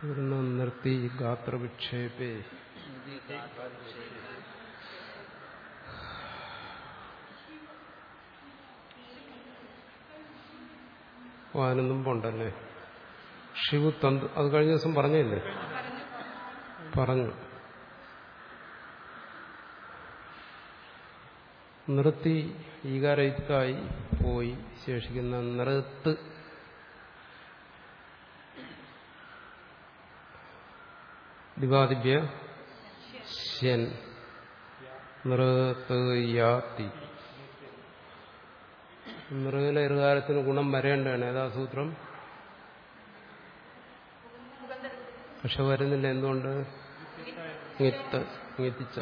ഇവിടുന്ന് നിർത്തി ഗാത്രവിക്ഷേപേ വാനന്ദം പോണ്ടല്ലേ ശിവ തന്ത് അത് കഴിഞ്ഞ ദിവസം പറഞ്ഞില്ലേ പറഞ്ഞു നിർത്തി ഈകാരയുക്തായി പോയി ശേഷിക്കുന്ന നിർത്ത് ദിവാദിഭ്യ ശൻ നൃത്ത് യാത്തി മൃഗല ഇറുകാരത്തിന് ഗുണം വരേണ്ടതാണ് ഏതാ സൂത്രം പക്ഷെ വരുന്നില്ല എന്തുകൊണ്ട് ഗിത്ത് ഗിത്തിച്ച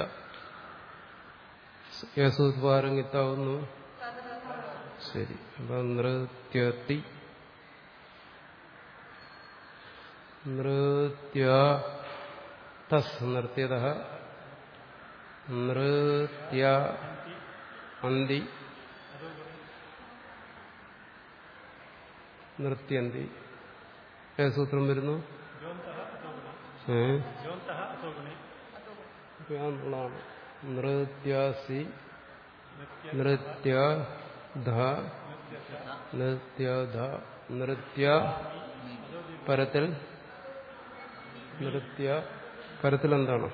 യേസൂത്പാരം ഗിത്താവുന്നു ശരി അപ്പൊ നൃത്യത്തി നൃത്യ തസ് നൃത്യത നൃത്യ അന്തി നൃത്യന്തി ഏത് സൂത്രം വരുന്നു ഏ ാണ് നൃത്യാസി നൃത്യ ധ നൃത്യ ധ നൃത്യ പരത്തിൽ നൃത്യ പരത്തിൽ എന്താണ്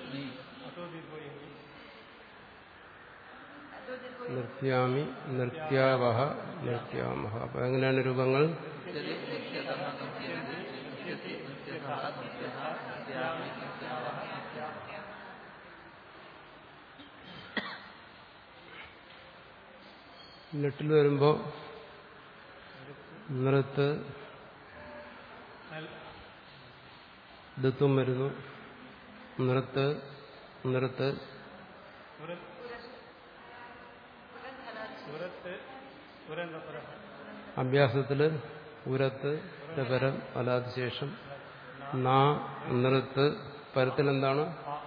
നൃത്യാമി നൃത്യാവഹ നൃത്യാമഹ അപ്പൊ എങ്ങനെയാണ് രൂപങ്ങൾ നെട്ടിൽ വരുമ്പോ നൃത്ത് ദത്വം വരുന്നു നൃത്ത് നൃത്ത് അഭ്യാസത്തില് ഉരത്ത് പരം അല്ലാത്ത ശേഷം നാ നൃത്ത് പരത്തിൽ എന്താണ്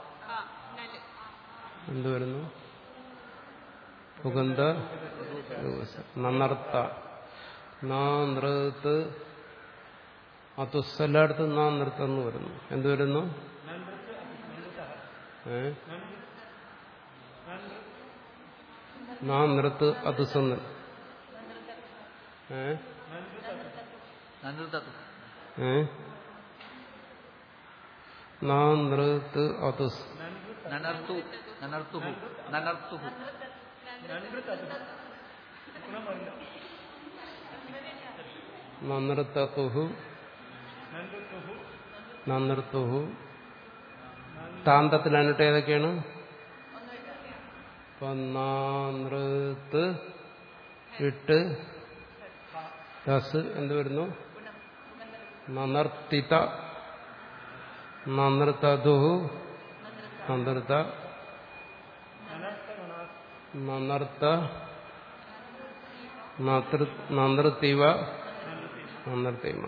എന്ത് വരുന്നു സുഗന്ധ നന്നർത്ത നാ നൃത്ത് അതുസ് എല്ലായിടത്തും നാ നൃത്തം എന്ന് വരുന്നു എന്ത് വരുന്നു ഏ നാ നൃത്ത് അതുസെന്ന് ഏ ഏ നാ നൃത്ത് അതുസ് നനർത്തു നനർത്തുഹു നനർത്തുഹു നനൃത്തത്തുഹു നനൃത്തുഹു താന്തത്തിലാണിട്ട് ഏതൊക്കെയാണ് ഇപ്പൊ നൃത്ത് ഇട്ട് ദസ് എന്ത് വരുന്നു നനർത്തിത നനൃത്തതുഹു നനൃത്ത നനർത്ത നനൃത്തിവ നനർത്തിമ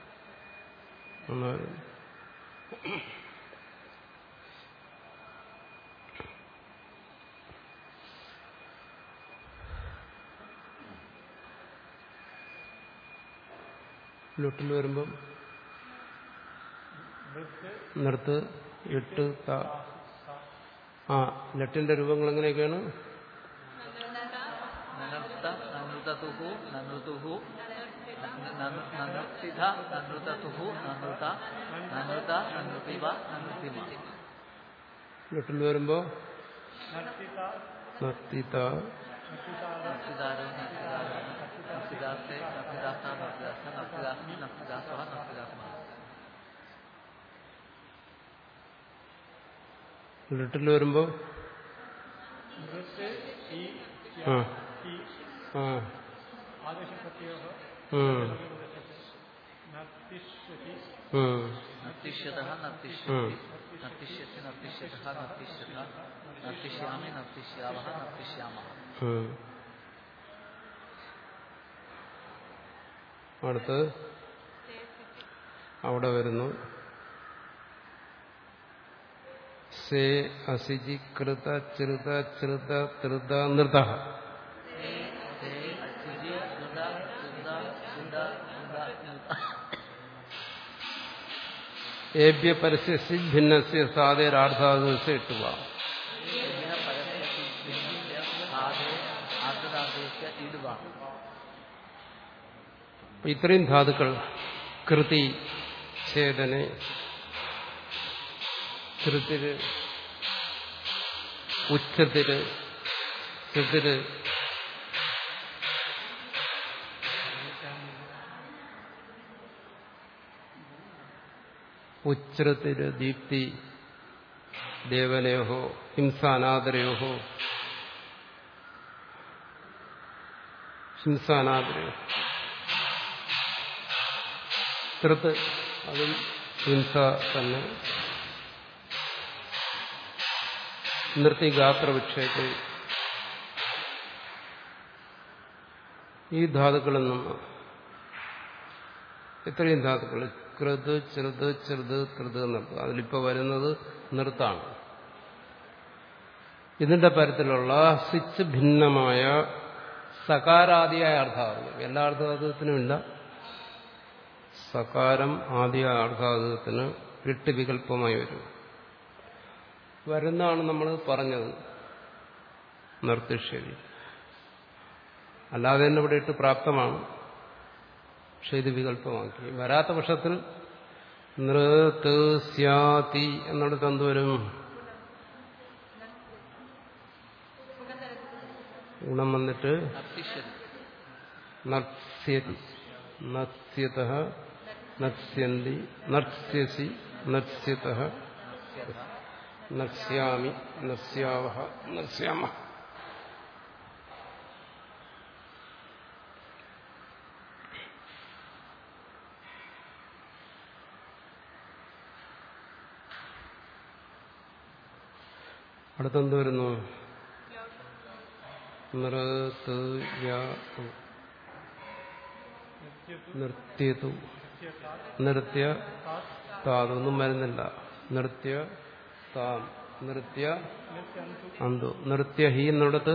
ലുട്ടിൽ വരുമ്പം നിർത്ത് ഇട്ട് ത ആ ലട്ടിന്റെ രൂപങ്ങൾ എങ്ങനെയൊക്കെയാണ് നനർത്ത നനൃതതുഹു നനൃതുഹു നനർത്തിത നനൃതതുഹു നനൃത നനൃത നനൃതിവ നനൃതിമ ലട്ടിൽ വരുമ്പോ നിർത്തിത നർത്തിദാരോ നർത്തിദാരോ നർത്തിദാസേ നർത്തിദാസ നർത്തിദാസ നർത്തിദാസ്മി നർത്തിദാസവ നർത്തിദാസ്മ ലിട്ടിൽ വരുമ്പോ ആ ആ ഉം. ഉം. നർത്തിഷ്യതഃ നർത്തിഷ്യതി നർത്തിഷ്യസി നർത്തിഷ്യതഃ നർത്തിഷ്യത നർത്തിഷ്യാമി നർത്തിഷ്യാവഹ നർത്തിഷ്യാമഹ ഉം. അടുത്ത് അവിടെ വരുന്നു സേ അസിജി കൃത ചൃത ചൃത ത്രിത നൃത തേ തേ അച്യുതി സുത സുത സുത സുത ഏഭ്യ പരസ്യ ഭിന്നസ്യ സാധേരാർത്ഥാദസ്യ ഇട്ടുക ഏഭ്യः പരस्य ഭിന്നस्य സാധേ ആർദ്രതാന്തस्य ഇടുക അപ്പൊ ഇത്രയും ധാതുക്കൾ കൃതി ഛേദനെ കൃതിര് ഉച്ചത്തില് ചിത്തിര് ഉച്ചത്തില് ദീപ്തി ദേവനയോഹോ ഹിംസാനാദരയോഹോ ഹിംസാനാദരയോ തൃത്ത് അതും ഹിംസ തന്നെ നൃത്തിഗാത്രവിക്ഷേപ ഈ ധാതുക്കളിൽ നിന്ന് ഇത്രയും ധാതുക്കൾ കൃത് ചെറുത് ചെറുത് കൃത് നിർത്ത് അതിലിപ്പോ വരുന്നത് നിർത്താണ് ഇതിന്റെ പരത്തിലുള്ള സ്വിച്ച് ഭിന്നമായ സകാരാദിയായ അർത്ഥാർത്ഥം എല്ലാ അർത്ഥാർത്ഥത്തിനുമില്ല സകാരം ആദ്യ അർത്ഥാർത്ഥത്തിന് എട്ട് വികല്പമായി വരും വരുന്നതാണ് നമ്മൾ പറഞ്ഞത് നിർത്തിഷേധി അല്ലാതെ തന്നെ ഇവിടെ ഇട്ട് പ്രാപ്തമാണ് പക്ഷെ ഇത് വികല്പമാക്കി വരാത്ത പക്ഷത്തിൽ നൃത്ത് സ്യാതി എന്നിടത്ത് എന്തുവരും ഗുണം വന്നിട്ട് നർത്തിഷ്യതി നത്സ്യതി നത്സ്യത നത്സ്യന്തി നത്സ്യസി നത്സ്യത നത്സ്യാമി നസ്യാവഹ നസ്യാമ അടുത്തെന്ത് വരുന്നു നൃത്ത് യാതു നൃത്യതു നൃത്യ താതൊന്നും വരുന്നില്ല നൃത്യ താം നൃത്യ അന്തു നൃത്യ ഹി എന്നിടത്ത്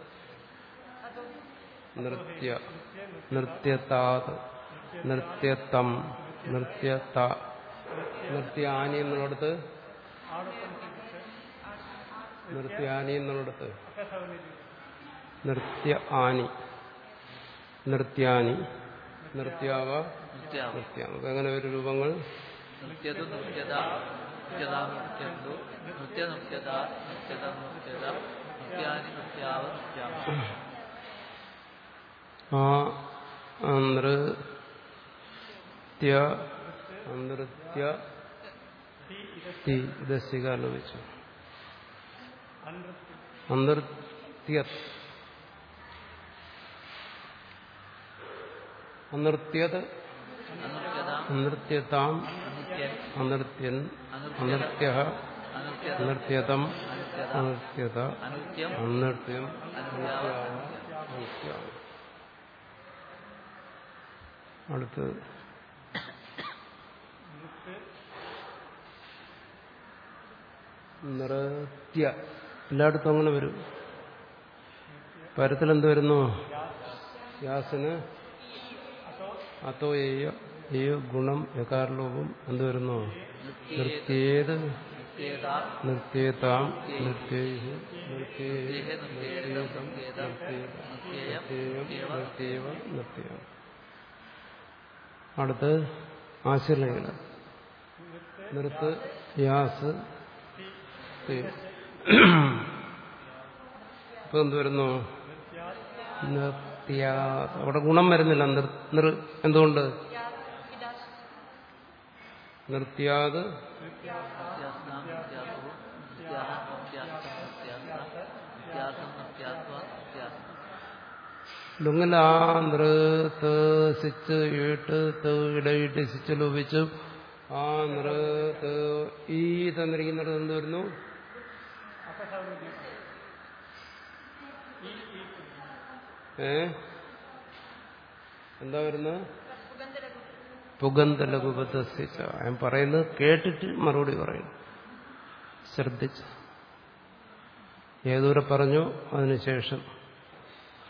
നൃത്യ നൃത്യതാത് നൃത്യത്തം നൃത്യത നൃത്യാനി എന്നുള്ളിടത്ത് നൃത്യാനി എന്നുള്ളിടത്ത് നൃത്യ ആനി നൃത്യാനി നൃത്യാവ നൃത്യാവ നൃത്യാവ അങ്ങനെ ഒരു രൂപങ്ങൾ നൃത്യതു നൃത്യത നൃത്യതാ നൃത്യന്തു നൃത്യ നൃത്യത നൃത്യത നൃത്യത നൃത്യാനി നൃത്യാവ നൃത്യാവ ആ നൃത്യ നൃത്യ തി ദശികാലം വെച്ചു അനൃത്യ അനൃത്യത് അനൃത്യത അനൃത്യതാം അനൃത്യൻ അനൃത്യൻ അനൃത്യ അനൃത്യത അനൃത്യതം അനൃത്യത അനൃത്യത അനൃത്യം അനൃത്യം അനൃത്യാവ അനൃത്യാവ അടുത്ത് നൃത്യ എല്ലായിടത്തും അങ്ങനെ വരും പരത്തിൽ എന്ത് വരുന്നു യാസിന് അതോ ഏയ ഏയോ ഗുണം യകാരലോപം എന്ത് വരുന്നു നൃത്യേത് നൃത്യേത നൃത്യേതാം നൃത്യൈ നൃത്യേ നൃത്യേഹ നൃത്യേതം നൃത്യേത നൃത്യേയം നൃത്യേയം നൃത്യേവ നൃത്യം അടുത്ത് ആശ്രയങ്ങൾ നൃത്ത് യാസ് തി. ഇപ്പൊ എന്ത് വരുന്നു നൃത്യാ അവിടെ ഗുണം വരുന്നില്ല നൃ നൃ എന്തുകൊണ്ട് നൃത്യാത് നൃത്യാസ്നാം നൃത്യാസു നൃത്യാഹം നൃത്യാസ്തം നൃത്യാസ്ത നൃത്യാസം നൃത്യാസ്വ നൃത്യാസം ലുങ്ങൽ ആ നൃത്ത് സിച്ച് ഈട്ട് ത് ഇടയിട്ട് സിച്ച് ലോപിച്ചു ആ നൃത്ത് ഈ തന്നിരിക്കുന്നിടത്ത് എന്ത് വരുന്നു ഏ എന്താ വരുന്നത് പുഗന്ധ ലഘുബദ്ധസിച്ച ഞാൻ പറയുന്നത് കേട്ടിട്ട് മറുപടി പറയുന്നു ശ്രദ്ധിച്ച് ഏതുവരെ പറഞ്ഞു അതിനുശേഷം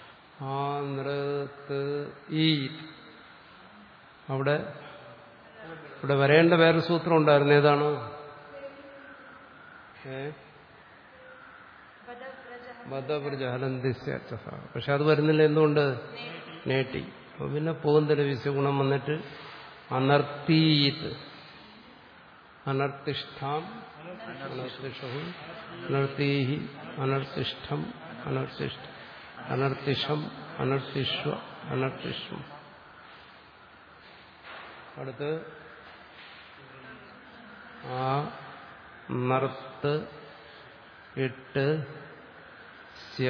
ആ നൃത്ത് ഈ അവിടെ ഇവിടെ വരേണ്ട വേറൊരു സൂത്രം ഉണ്ടായിരുന്നു ഏതാണ് ഏ ബദ്ധപ്രജഹലന്തിസ്യ പക്ഷെ അത് വരുന്നില്ല എന്തുകൊണ്ട് നേട്ടി അപ്പൊ പിന്നെ പോകുന്നതിന്റെ വിശ്വഗുണം വന്നിട്ട് അനർത്തീത് അനർത്തിഷ്ഠാം അനർത്തിഷവും അനർത്തീഹി അനർത്തിഷ്ഠം അനർത്തിഷ്ഠ അനർത്തിഷം അനർത്തിഷ്വ അനർത്തിഷ്വം അടുത്ത് ആ നർത്ത് എട്ട് സ്യ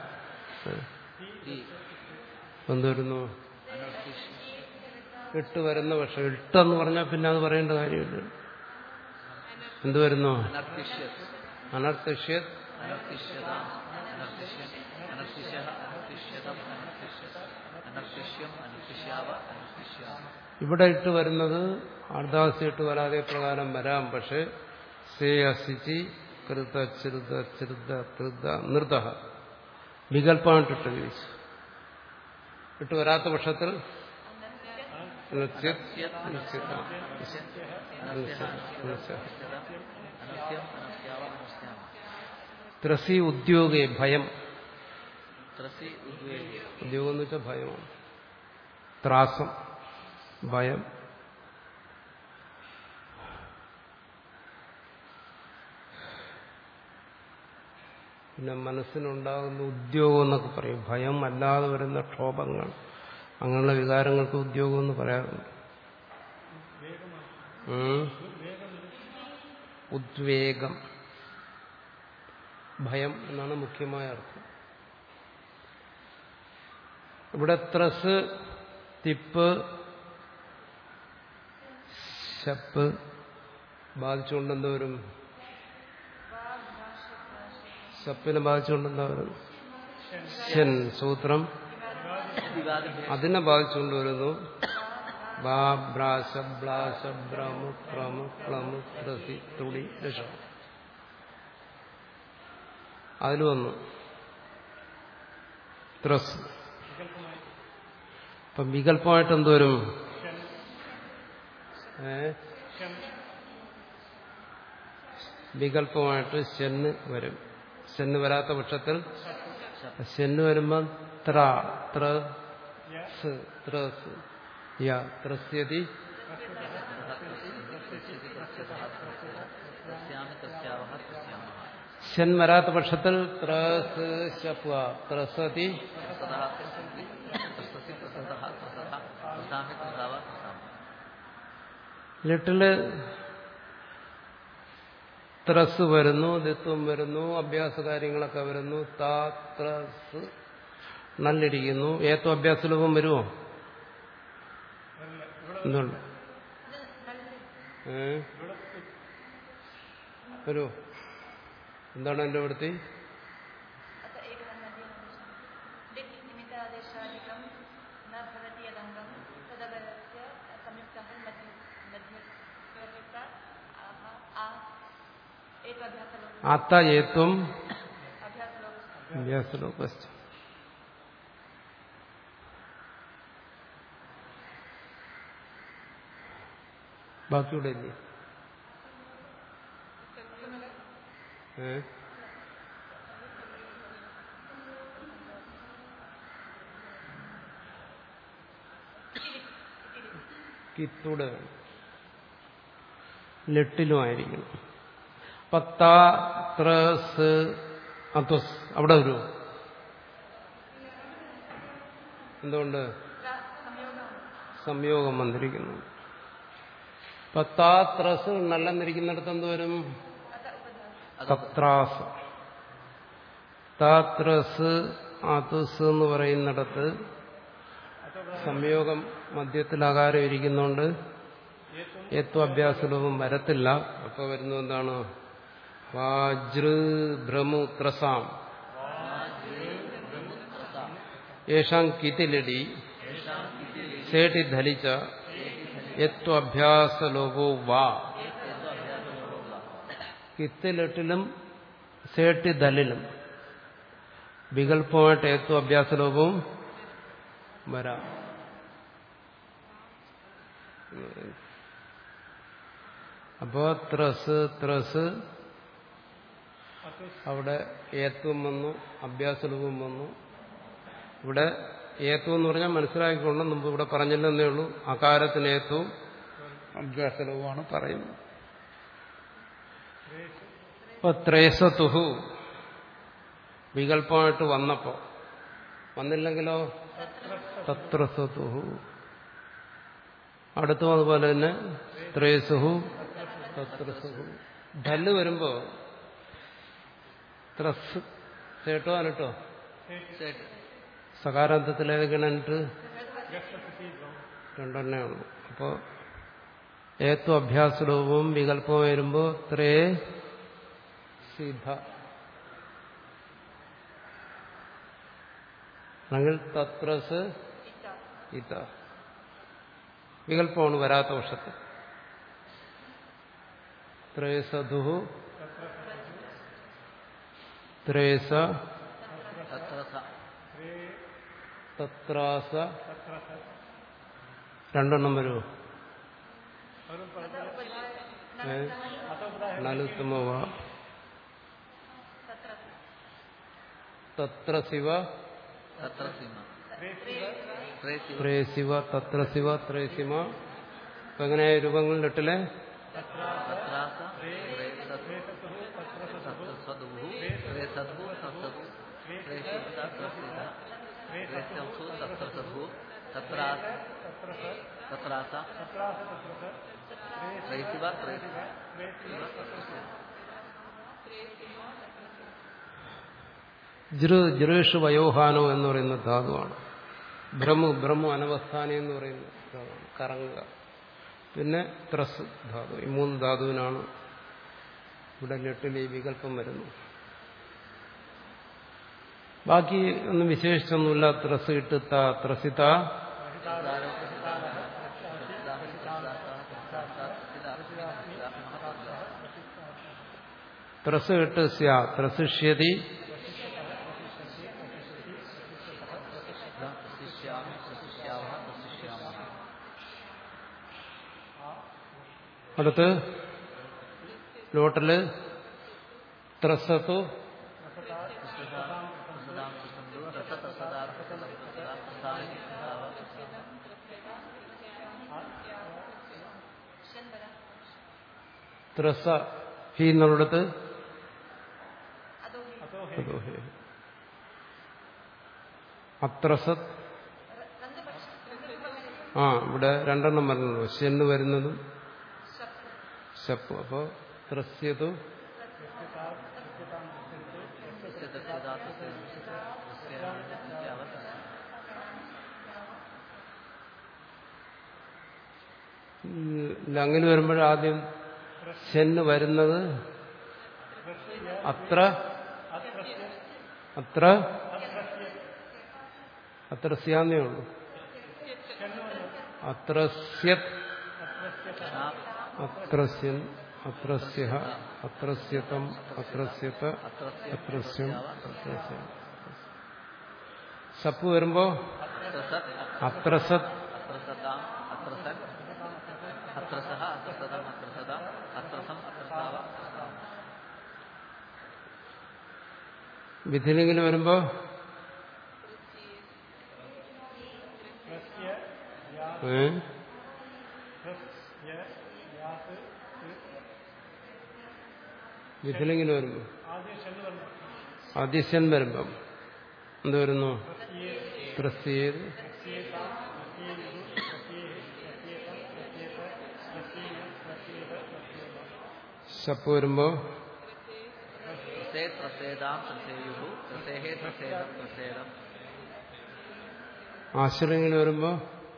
ഈ എന്തുവരുന്നു അനർത്തിഷ് എട്ട് വരുന്ന പക്ഷെ എട്ടെന്ന് പറഞ്ഞാൽ പിന്നെ അത് പറയേണ്ട കാര്യമില്ല എന്ത് വരുന്നു അനർത്തിഷ്യത് അനർത്തിഷ്യത് അനർത്തിഷ്യത അനർത്തിഷ്യൻ അനർത്തിശ അനർത്തിഷ്യതം അനർത്തിഷ്യത് അനർത്തിഷ്യം അനർത്തിഷ്യാവ അനർത്തിഷ്യാമ ഇവിടെ ഇട്ട് വരുന്നത് അർദ്ധാസ്യ ഇട്ട് വരാതെ പ്രകാരം വരാം പക്ഷെ സേ അസിച്ചി കൃത ചിരുത ചിരുത കൃത നൃത വികല്പമായിട്ടിട്ട് വീശു ഇട്ട് വരാത്ത പക്ഷത്തിൽ അനസ്യത്, അനസ്യത, അനസ്യത, അനസ്യത. അനസ്യം അനസ്യാവ അനസ്യാമ ത്രസി ഉദ്യോഗേ ഭയം ത്രസി ഉദ്വേഗി ഉദ്യോഗം എന്ന് വെച്ചാൽ ഭയമാണ് ത്രാസം ഭയം പിന്നെ മനസ്സിനുണ്ടാകുന്ന ഉദ്യോഗം എന്നൊക്കെ പറയും ഭയം അല്ലാതെ വരുന്ന ക്ഷോഭങ്ങൾ അങ്ങനെയുള്ള വികാരങ്ങൾക്ക് ഉദ്യോഗം എന്ന് പറയാറുണ്ട് ഉം. ഉദ്വേഗം ഭയം എന്നാണ് മുഖ്യമായ അർത്ഥം ഇവിടെ ത്രസ് തിപ്പ് ശപ്പ് ബാധിച്ചുകൊണ്ട് എന്താ വരും ശപ്പിനെ ബാധിച്ചുകൊണ്ട് എന്താ വരും ശൻ സൂത്രം വിവാദഭേദ അതിനെ ബാധിച്ചുകൊണ്ട് വരുന്നു ബാ ബ്രാശ ബ്ലാശ ബ്രമു ക്രമു ക്ലമു ത്രസി തുടി ദശ അതിൽ വന്നു ത്രസ് അപ്പം വികല്പമായിട്ട് എന്തോരും ഏ വികല്പമായിട്ട് ശെന്ന് വരും ശെന്ന് വരാത്ത പക്ഷത്തിൽ ശെന്ന് വരുമ്പം ത്ര ത്ര സ് ത്രസ് യ ത്രസ്യതി തസ്യാമി തസ്യാവഹ തസ്യാമഹ ശൻ വരാത്ത പക്ഷത്തിൽ ത്രസ് ശപ്വ ത്രസതി തസതഃ തസന്തി തസസി തസതഃ തസത തസാമി തസാവ തസാമ ലിട്ടില് ത്രസ് വരുന്നു ദിത്വം വരുന്നു അഭ്യാസ കാര്യങ്ങളൊക്കെ വരുന്നു താ ത്രസ് നല്ലിരിക്കുന്നു ഏത്തോ അഭ്യാസ ലോകം വരുമോ എന്തുണ്ട് ഏ വരുമോ എന്താണ് എന്റെ വൃത്തി अत एकः नदीनदृशम् दिक् निमित्तादेशादिकं न भवति यदङ्गं तदवरस्य संयुक्तः मध्य मध्य संयुक्ता आह आ एकभ्यासलोक ആത്ത ഏത്വം अभ्यासलोकस्य അഭ്യാസലോകസ്ഥ ബാക്കിയുടെ ഇല്ലേ ഏ കിത്തൂടെ വേണം ലെട്ടിലുമായിരിക്കണം പത്താ ത്രസ് അത്വസ് അവിടെ വരുമോ എന്തുകൊണ്ട് സംയോഗം വന്നിരിക്കുന്നു പത്താ ത്രസ് നല്ലെന്നിരിക്കുന്നിടത്ത് എന്ത് വരും തത്രാസ് താത്രസ് അതുസ് എന്ന് പറയുന്നിടത്ത് സംയോഗം മധ്യത്തിൽ ആകാരം ഇരിക്കുന്നോണ്ട് ഏത്വാഭ്യാസലവും വരത്തില്ല അപ്പൊ വരുന്നു എന്താണ് വാജൃ ഭ്രമു ത്രസാം യേഷാം കിതിലടി സേട്ടി ധലിച്ച യത്വഭ്യാസലോകോ വാ കിത്തിലെട്ടിലും സേട്ടി ദലിലും വികല്പമായിട്ട് ഏത്വ അഭ്യാസലോകവും വരാം അപ്പോ ത്രസ് ത്രസ് അവിടെ ഏത്വം വന്നു അഭ്യാസലവും വന്നു ഇവിടെ ഏത്വം എന്ന് പറഞ്ഞാൽ മനസ്സിലാക്കിക്കൊണ്ട് മുമ്പ് ഇവിടെ പറഞ്ഞില്ലെന്നേ ഉള്ളൂ അകാരത്തിന് ഏത്വവും അഭ്യാസലവുമാണ് പറയുന്നത് അപ്പൊ ത്രേസതുഹു വികല്പമായിട്ട് വന്നപ്പോ വന്നില്ലെങ്കിലോ തത്രസതുഹു അടുത്തും അതുപോലെ തന്നെ ത്രേസുഹു തത്രസുഹു ധല്ല് വരുമ്പോ ത്രസ് ചേട്ടോ അനട്ടോ സെറ്റ് സകാരാന്തത്തിൽ ഏതൊക്കെയാണ് അനിട്ട് രണ്ടെണ്ണേ ഉള്ളൂ അപ്പോ ഏത്വ അഭ്യാസരൂപവും വികല്പവും വരുമ്പോ ത്രേ സിദ്ധ അല്ലെങ്കിൽ തത്രസ് ഇത വികല്പമാണ് വരാത്ത വർഷത്തിൽ ത്രേസധു ത്രേസ തത്ര സ തത്രാസ രണ്ടെണ്ണം വരുമോ ഏ നലുത്തമവ തത്ര ശിവ തത്ര സിമ ത്രേസിവ ത്രേശിവ തത്ര ശിവ ത്രേശിമ അപ്പൊ എങ്ങനെയായ രൂപങ്ങൾ എട്ടിലെ തത്രാസ തത്രസദുഹു ത്രേസദുഹു തത്സദു ത്രേസിത ത്രസിത ത്രേസ്യംസു തത്രസദുഹു തത്രാസ തത്രാസ ത്രേസിവ ത്രേസിവ ജൃ ജൃഷ് വയോഹാനോ എന്ന് പറയുന്ന ധാതുവാണ് ബ്രഹ്മു ബ്രഹ്മു അനവസ്ഥാനി എന്ന് പറയുന്ന ധാതുവാണ് കറങ്ങുക പിന്നെ ത്രസ് ധാതു ഈ മൂന്ന് ധാതുവിനാണ് ഇവിടെ ലെട്ടിൽ ഈ വികല്പം വരുന്നു ബാക്കി ഒന്നും വിശേഷിച്ചൊന്നുമില്ല ത്രസ് ഇട്ട് ത ത്രസിത ത്രസ് ഇട്ട് സ്യ ത്രസിഷ്യതി അടുത്ത് ലോട്ടല് ത്രസത്തു ത്രസ ഹി എന്നുള്ളിടത്ത് അതോ ഹേ. അത്രസത് ആ ഇവിടെ രണ്ടെണ്ണം വരുന്നുള്ളൂ ശെന്ന് വരുന്നതും ശപ്പ് അപ്പോ ത്രസ്യതു അങ്ങനെ വരുമ്പോൾ ആദ്യം ശെന്ന് വരുന്നത് അത്ര അത്ര അത്ര സ്യാന്നേ ഉള്ളൂ അത്രസ്യത് അത്രസ്യൻ അത്രസ്യ അത്രസ്യതം അത്രസ്യത അത്രസ്യം അത്രസ്യം സപ്പ് വരുമ്പോ അത്രസത് അത്രസതാം അത്രസൻ അത്രസഹ അത്രസദം അത്രസദാം അത്രസം അത്രസാവ വിധിലിംഗിന് വരുമ്പോ ഏ വിധിലിംഗിന് വരുമ്പോ ആദ്യശൻ വരുമ്പം എന്ത് വരുന്നു പ്രസ്യേത് ശപ്പ് വരുമ്പോ ത്രസേ ത്രസേതാം ത്രസേയുഹു ത്രസേഹേ ത്രസേദം ത്രസേദം ആശ്രയങ്ങൾ വരുമ്പോ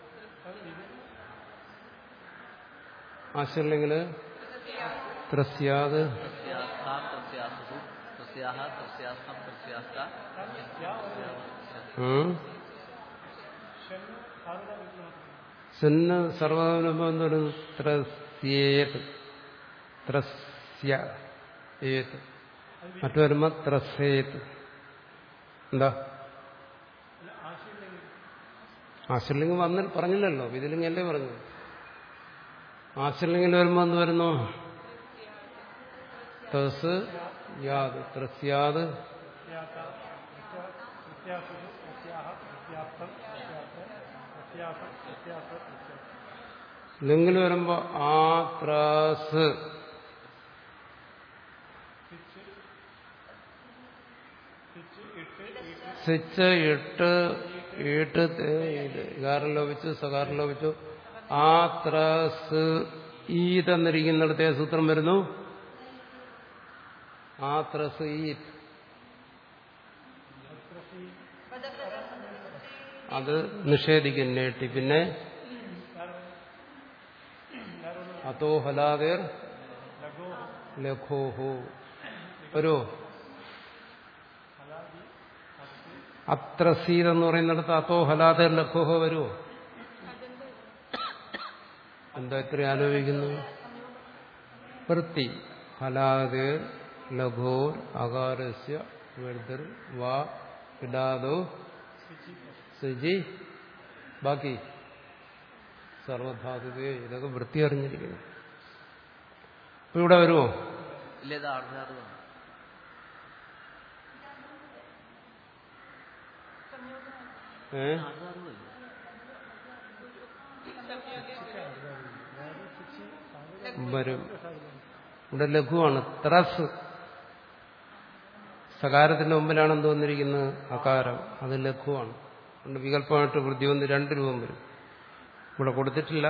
ആശ്രയങ്ങള് ത്രസ്യാത് ത്രസ്യാസ്താം ത്രസ്യാസുഹു ത്രസ്യാഹ ത്രസ്യാസ്തം ത്രസ്യാസ്ത ഉം. സെന്ന് സർവനാമം എന്ന് പറയുന്നത് ത്രസ്യേത് ത്രസ്യ ഏത് മറ്റു വരുമ്പോ ത്രസേത് എന്താ ആശ്രലിംഗം വന്നിൽ പറഞ്ഞില്ലല്ലോ ഇതിലിംഗല്ലേ പറഞ്ഞു ആശ്രലിംഗിൽ വരുമ്പോ എന്ത് വരുന്നു തസ് യാത് ത്രസ്യാത് ലിംഗിൽ വരുമ്പോ ആ ത്രാസ് സിച്ച് എട്ട് എട്ട് ഇകാരം ലോപിച്ചു സകാരം ലോപിച്ചു ആ ത്രസ് ഈ തന്നിരിക്കുന്നിടത്തെ സൂത്രം വരുന്നു ആ ത്രസ് ഈ അത് നിഷേധിക്കും നേട്ടി പിന്നെ അതോ ഹലാദേർ ലഘോഹോ വരുമോ അത്രസീത് എന്ന് പറയുന്നിടത്ത് അതോ ഹലാദേർ ലഘോഹോ വരുമോ എന്താ ഇത്ര ആലോചിക്കുന്നു വൃത്തി ഹലാദേർ ലഘോർ അകാരസ്യ വെർദർ വാ ഇടാതോ സുജി ബാക്കി സർവധാതുതയെ ഇതൊക്കെ വൃത്തി അറിഞ്ഞിരിക്കുന്നു അപ്പൊ ഇവിടെ വരുമോ ഇല്ല ഇത് അർദ്ധാതുവാണ് ഏ അർദ്ധാതുവല്ലേ വരും ഇവിടെ ലഘുവാണ് ത്രസ് സകാരത്തിന്റെ മുമ്പിലാണ് എന്ത് വന്നിരിക്കുന്നത് അകാരം അത് ലഘുവാണ് അതുകൊണ്ട് വികല്പമായിട്ട് വൃദ്ധി വന്ന് രണ്ട് രൂപം വരും ഇവിടെ കൊടുത്തിട്ടില്ല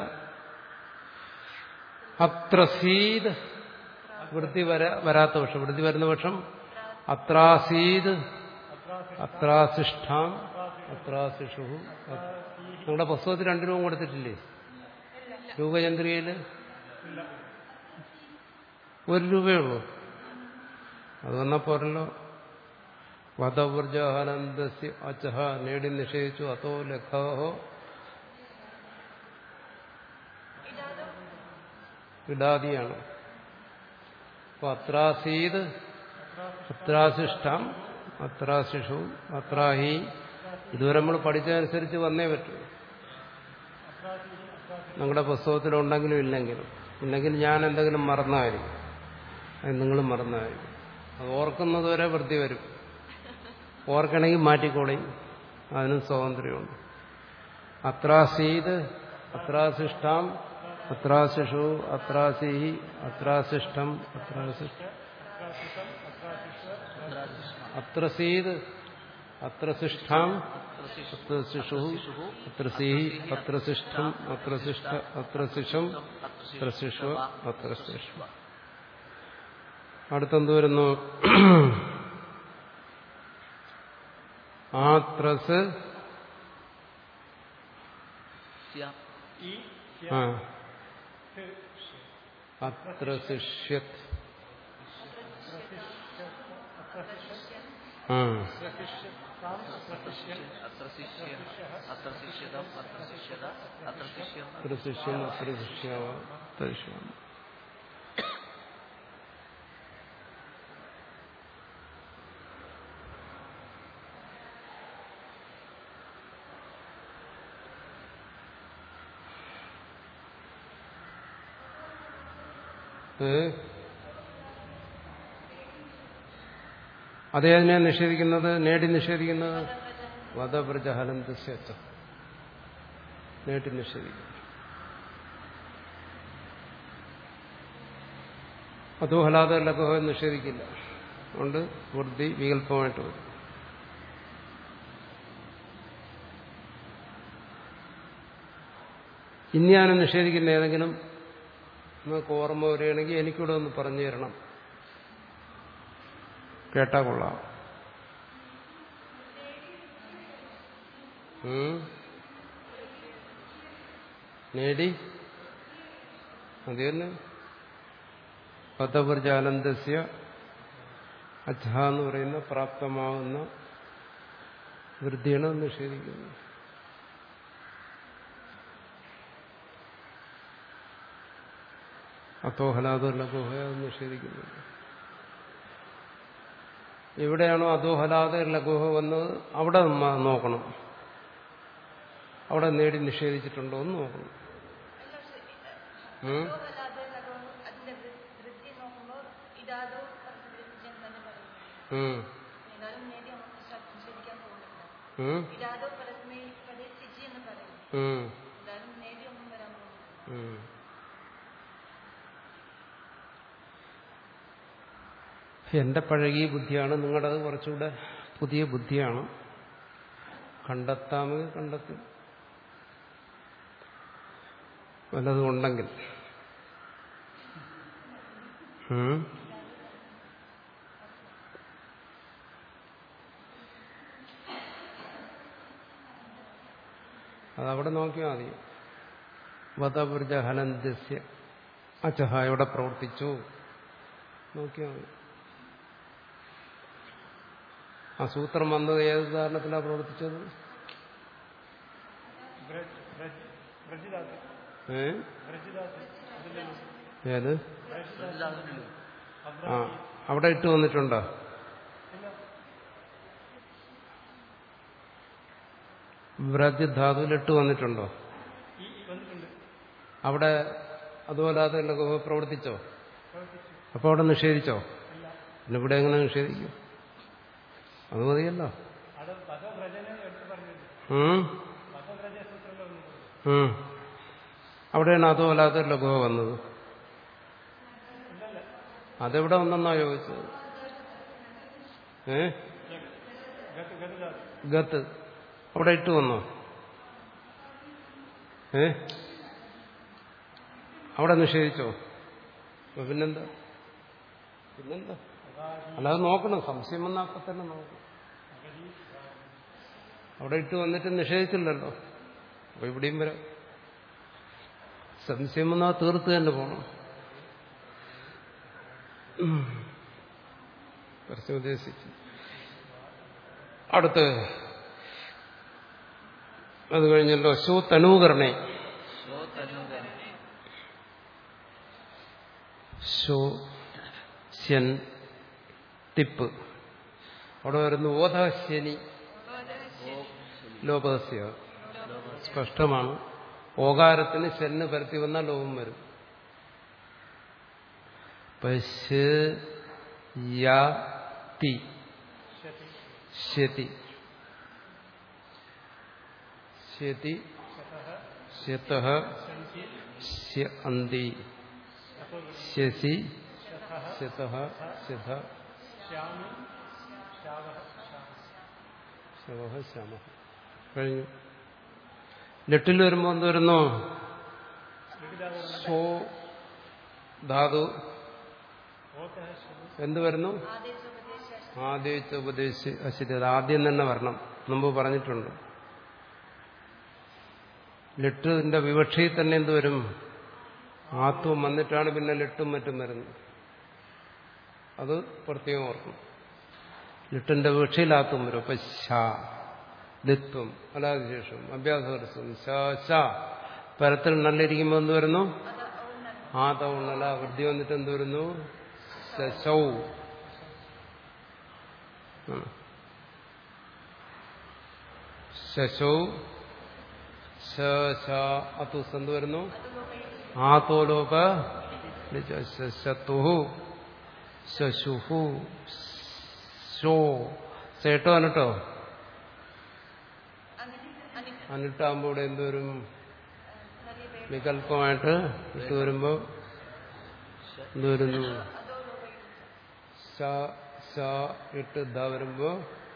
അത്രസീത് വൃത്തി വര വരാത്ത പക്ഷം വൃത്തി വരുന്ന പക്ഷം അത്രാസീത് അത്രാസിഷ്ഠാം അത്രാസിഷു നിങ്ങളുടെ പുസ്തകത്തിൽ രണ്ട് രൂപം കൊടുത്തിട്ടില്ലേ രൂപചന്ദ്രികയില് ഒരു രൂപയുള്ളൂ അത് വന്നാ പോരല്ലോ വധവർജാനന്ദസ്യ അച്ചഹ നേടി നിഷേധിച്ചു അതോ ലഖോ ഇടാദിയാണ് അപ്പൊ അത്രാസീത് അത്രാശിഷ്ടം അത്രാശിഷു അത്രാഹി ഇതുവരെ നമ്മൾ പഠിച്ചതനുസരിച്ച് വന്നേ പറ്റൂ നിങ്ങളുടെ പുസ്തകത്തിലുണ്ടെങ്കിലും ഇല്ലെങ്കിലും ഇല്ലെങ്കിൽ ഞാൻ എന്തെങ്കിലും മറന്നായിരിക്കും അത് നിങ്ങൾ മറന്നായിരിക്കും അത് ഓർക്കുന്നത് വരെ വൃത്തി വരും ഓർക്കണമെങ്കിൽ മാറ്റിക്കോളയും അതിനും സ്വാതന്ത്ര്യമുണ്ട് അത്രാസീത് അത്രാശിഷ്ടാം അത്രാശിഷു അത്രാസിഹി അത്രാശിഷ്ടം അത്രാശിഷ്ടം അത്രസീത് അത്രശിഷ്ടാം അത്രശിഷു അത്രസീഹി അത്രശിഷ്ടം അത്രശിഷ്ട അത്രശിഷം അത്രശിഷു അത്രശിഷു അടുത്തെന്ത് വരുന്നു ആത്രസ് സ്യ ആ അത്രശിഷ്യത് ആ അത്ര ശിഷ്യ അത്ര ശിഷ്യതം അത്ര ശിഷ്യത അത്ര ശിഷ്യം അത്രശിഷ്യം അത്രശിഷ്യാവ അത്രശിഷ്യം ഏ അതേ അതിനെ നിഷേധിക്കുന്നത് നേടി നിഷേധിക്കുന്നത് വധപ്രജഹലം ദുശ്യച്ച നേട്ടി നിഷേധിക്കുന്നു അതോ ഹലാദ ലഘുഹ നിഷേധിക്കില്ല അതുകൊണ്ട് വൃദ്ധി വികല്പമായിട്ട് വരും ഇനി ഞാൻ നിഷേധിക്കുന്ന ഏതെങ്കിലും നിങ്ങൾക്ക് ഓർമ്മ വരികയാണെങ്കിൽ എനിക്കൂടെ ഒന്ന് പറഞ്ഞു തരണം കേട്ടാ കൊള്ളാം ഉം. നേടി അത് തന്നെ പദപർജാനന്ദസ്യ അച്ഛ എന്ന് പറയുന്ന പ്രാപ്തമാവുന്ന വൃദ്ധിയാണ് നിഷേധിക്കുന്നത് അത്തോഹലാദോ ലഘുഹ നിഷേധിക്കുന്നത് എവിടെയാണോ അധോഹലാദ ലഘുഹ വന്നത് അവിടെ നമ്മ നോക്കണം അവിടെ നേടി നിഷേധിച്ചിട്ടുണ്ടോ എന്ന് നോക്കണം ഉം? അല്ലാതെ ലഘു അതിന്റെ വൃ- വൃത്തി നോക്കുമ്പോൾ ഇതാതോ ഉം. ഏതായാലും നേടി നമുക്ക് നിഷേധിക്കാൻ പോകുന്നില്ല ഉം. ഇരാദോ പരസ്മൈ പദേ സിജി എന്ന് പറയുന്നു ഉം. എന്തായാലും നേടി ഒന്നും വരാൻ പോകുന്നില്ല ഉം. എന്റെ പഴകിയ ബുദ്ധിയാണ് നിങ്ങളുടേത് കുറച്ചുകൂടെ പുതിയ ബുദ്ധിയാണ് കണ്ടെത്താമെങ്കിൽ കണ്ടെത്തി വല്ലതും ഉണ്ടെങ്കിൽ ഉം. അതവിടെ നോക്കിയാൽ മതി വധപുർജ ഹലന്ത്യസ്യ അച്ചഹ എവിടെ പ്രവർത്തിച്ചു നോക്കിയാൽ മതി ആ സൂത്രം വന്നത് ഏത് ഉദാഹരണത്തിലാണ് പ്രവർത്തിച്ചത് ഏ ഏത് പ്രതിദാസനിലോ ആ അവിടെ ഇട്ട് വന്നിട്ടുണ്ടോ വ്രജ് ധാതുവിൽ ഇട്ട് വന്നിട്ടുണ്ടോ അവിടെ അതുപോലെ അതല്ല പ്രവർത്തിച്ചോ അപ്പൊ അവിടെ നിഷേധിച്ചോ പിന്നെ ഇവിടെ എങ്ങനെ നിഷേധിക്കും അത് മതിയല്ലോ ഉം. ഉം. അവിടെയാണ് അതോ അല്ലാത്ത ലഘുവ വന്നത് അതെവിടെ വന്നെന്നാ ചോദിച്ചത് ഏ ഗത്ത് അവിടെ ഇട്ട് വന്നോ ഏ അവിടെ നിഷേധിച്ചോ അപ്പൊ പിന്നെന്താ പിന്നെന്താ അല്ലാതെ നോക്കണം സംശയം വന്നാൽ അപ്പൊ തന്നെ നോക്കണം അവിടെ ഇട്ട് വന്നിട്ട് നിഷേധിച്ചില്ലല്ലോ അപ്പൊ ഇവിടെയും വരാം സംശയം വന്നാൽ തീർത്ത് തന്നെ പോണം ഉം. കുറച്ച് ഉദ്ദേശിച്ചു അടുത്ത് അത് കഴിഞ്ഞല്ലോ ശോ തനൂകരണേ ശോ തനുകൻ ശോ ശ്യൻ ടിപ്പ് അവിടെ വരുന്നു ഓധശനി ലോപസ്യ സ്പഷ്ടമാണ് ഓകാരത്തിന് ശന് പരത്തി വന്നാൽ ലോപം വരും പശ് യാതി ശതി ശതി ശത അന്തി ശശി ശത ശത ശവ ശമ കഴിഞ്ഞു ലെട്ടിൽ വരുമ്പോൾ എന്ത് വരുന്നു സോ ധാതു എന്ത് വരുന്നു ആദ്യത്തെ ഉപദേശി അശിത അത് ആദ്യം തന്നെ വരണം മുമ്പ് പറഞ്ഞിട്ടുണ്ട് ലെട്ടിന്റെ വിവക്ഷയിൽ തന്നെ എന്ത് വരും ആത്വം വന്നിട്ടാണ് പിന്നെ ലെട്ടും മറ്റും വരുന്നത് അത് പ്രത്യേകം ഓർക്കണം ലിട്ടിന്റെ വിവക്ഷയിൽ ആത്വം വരും അപ്പൊ ശ ദിത്വം അല്ലാതെ ശേഷം അഭ്യാസവർഷം ശ ശ പരത്തിൽ നല്ലിരിക്കുമ്പോൾ എന്ത് വരുന്നു ആതവുണ്ണല വൃദ്ധി വന്നിട്ട് എന്ത് വരുന്നു ശശൗ ശശൗ അതുസ് എന്ത് വരുന്നു ആതോലോപ ശത്തുഹു ശശുഹു ശോ ചേട്ടോ അനട്ടോ അനിട്ടാകുമ്പോൾ ഇവിടെ എന്തുവരും വികല്പമായിട്ട് ഇട്ട് വരുമ്പോ എന്തുവരുന്നു ശ ശ ഇട്ട് ദ വരുമ്പോ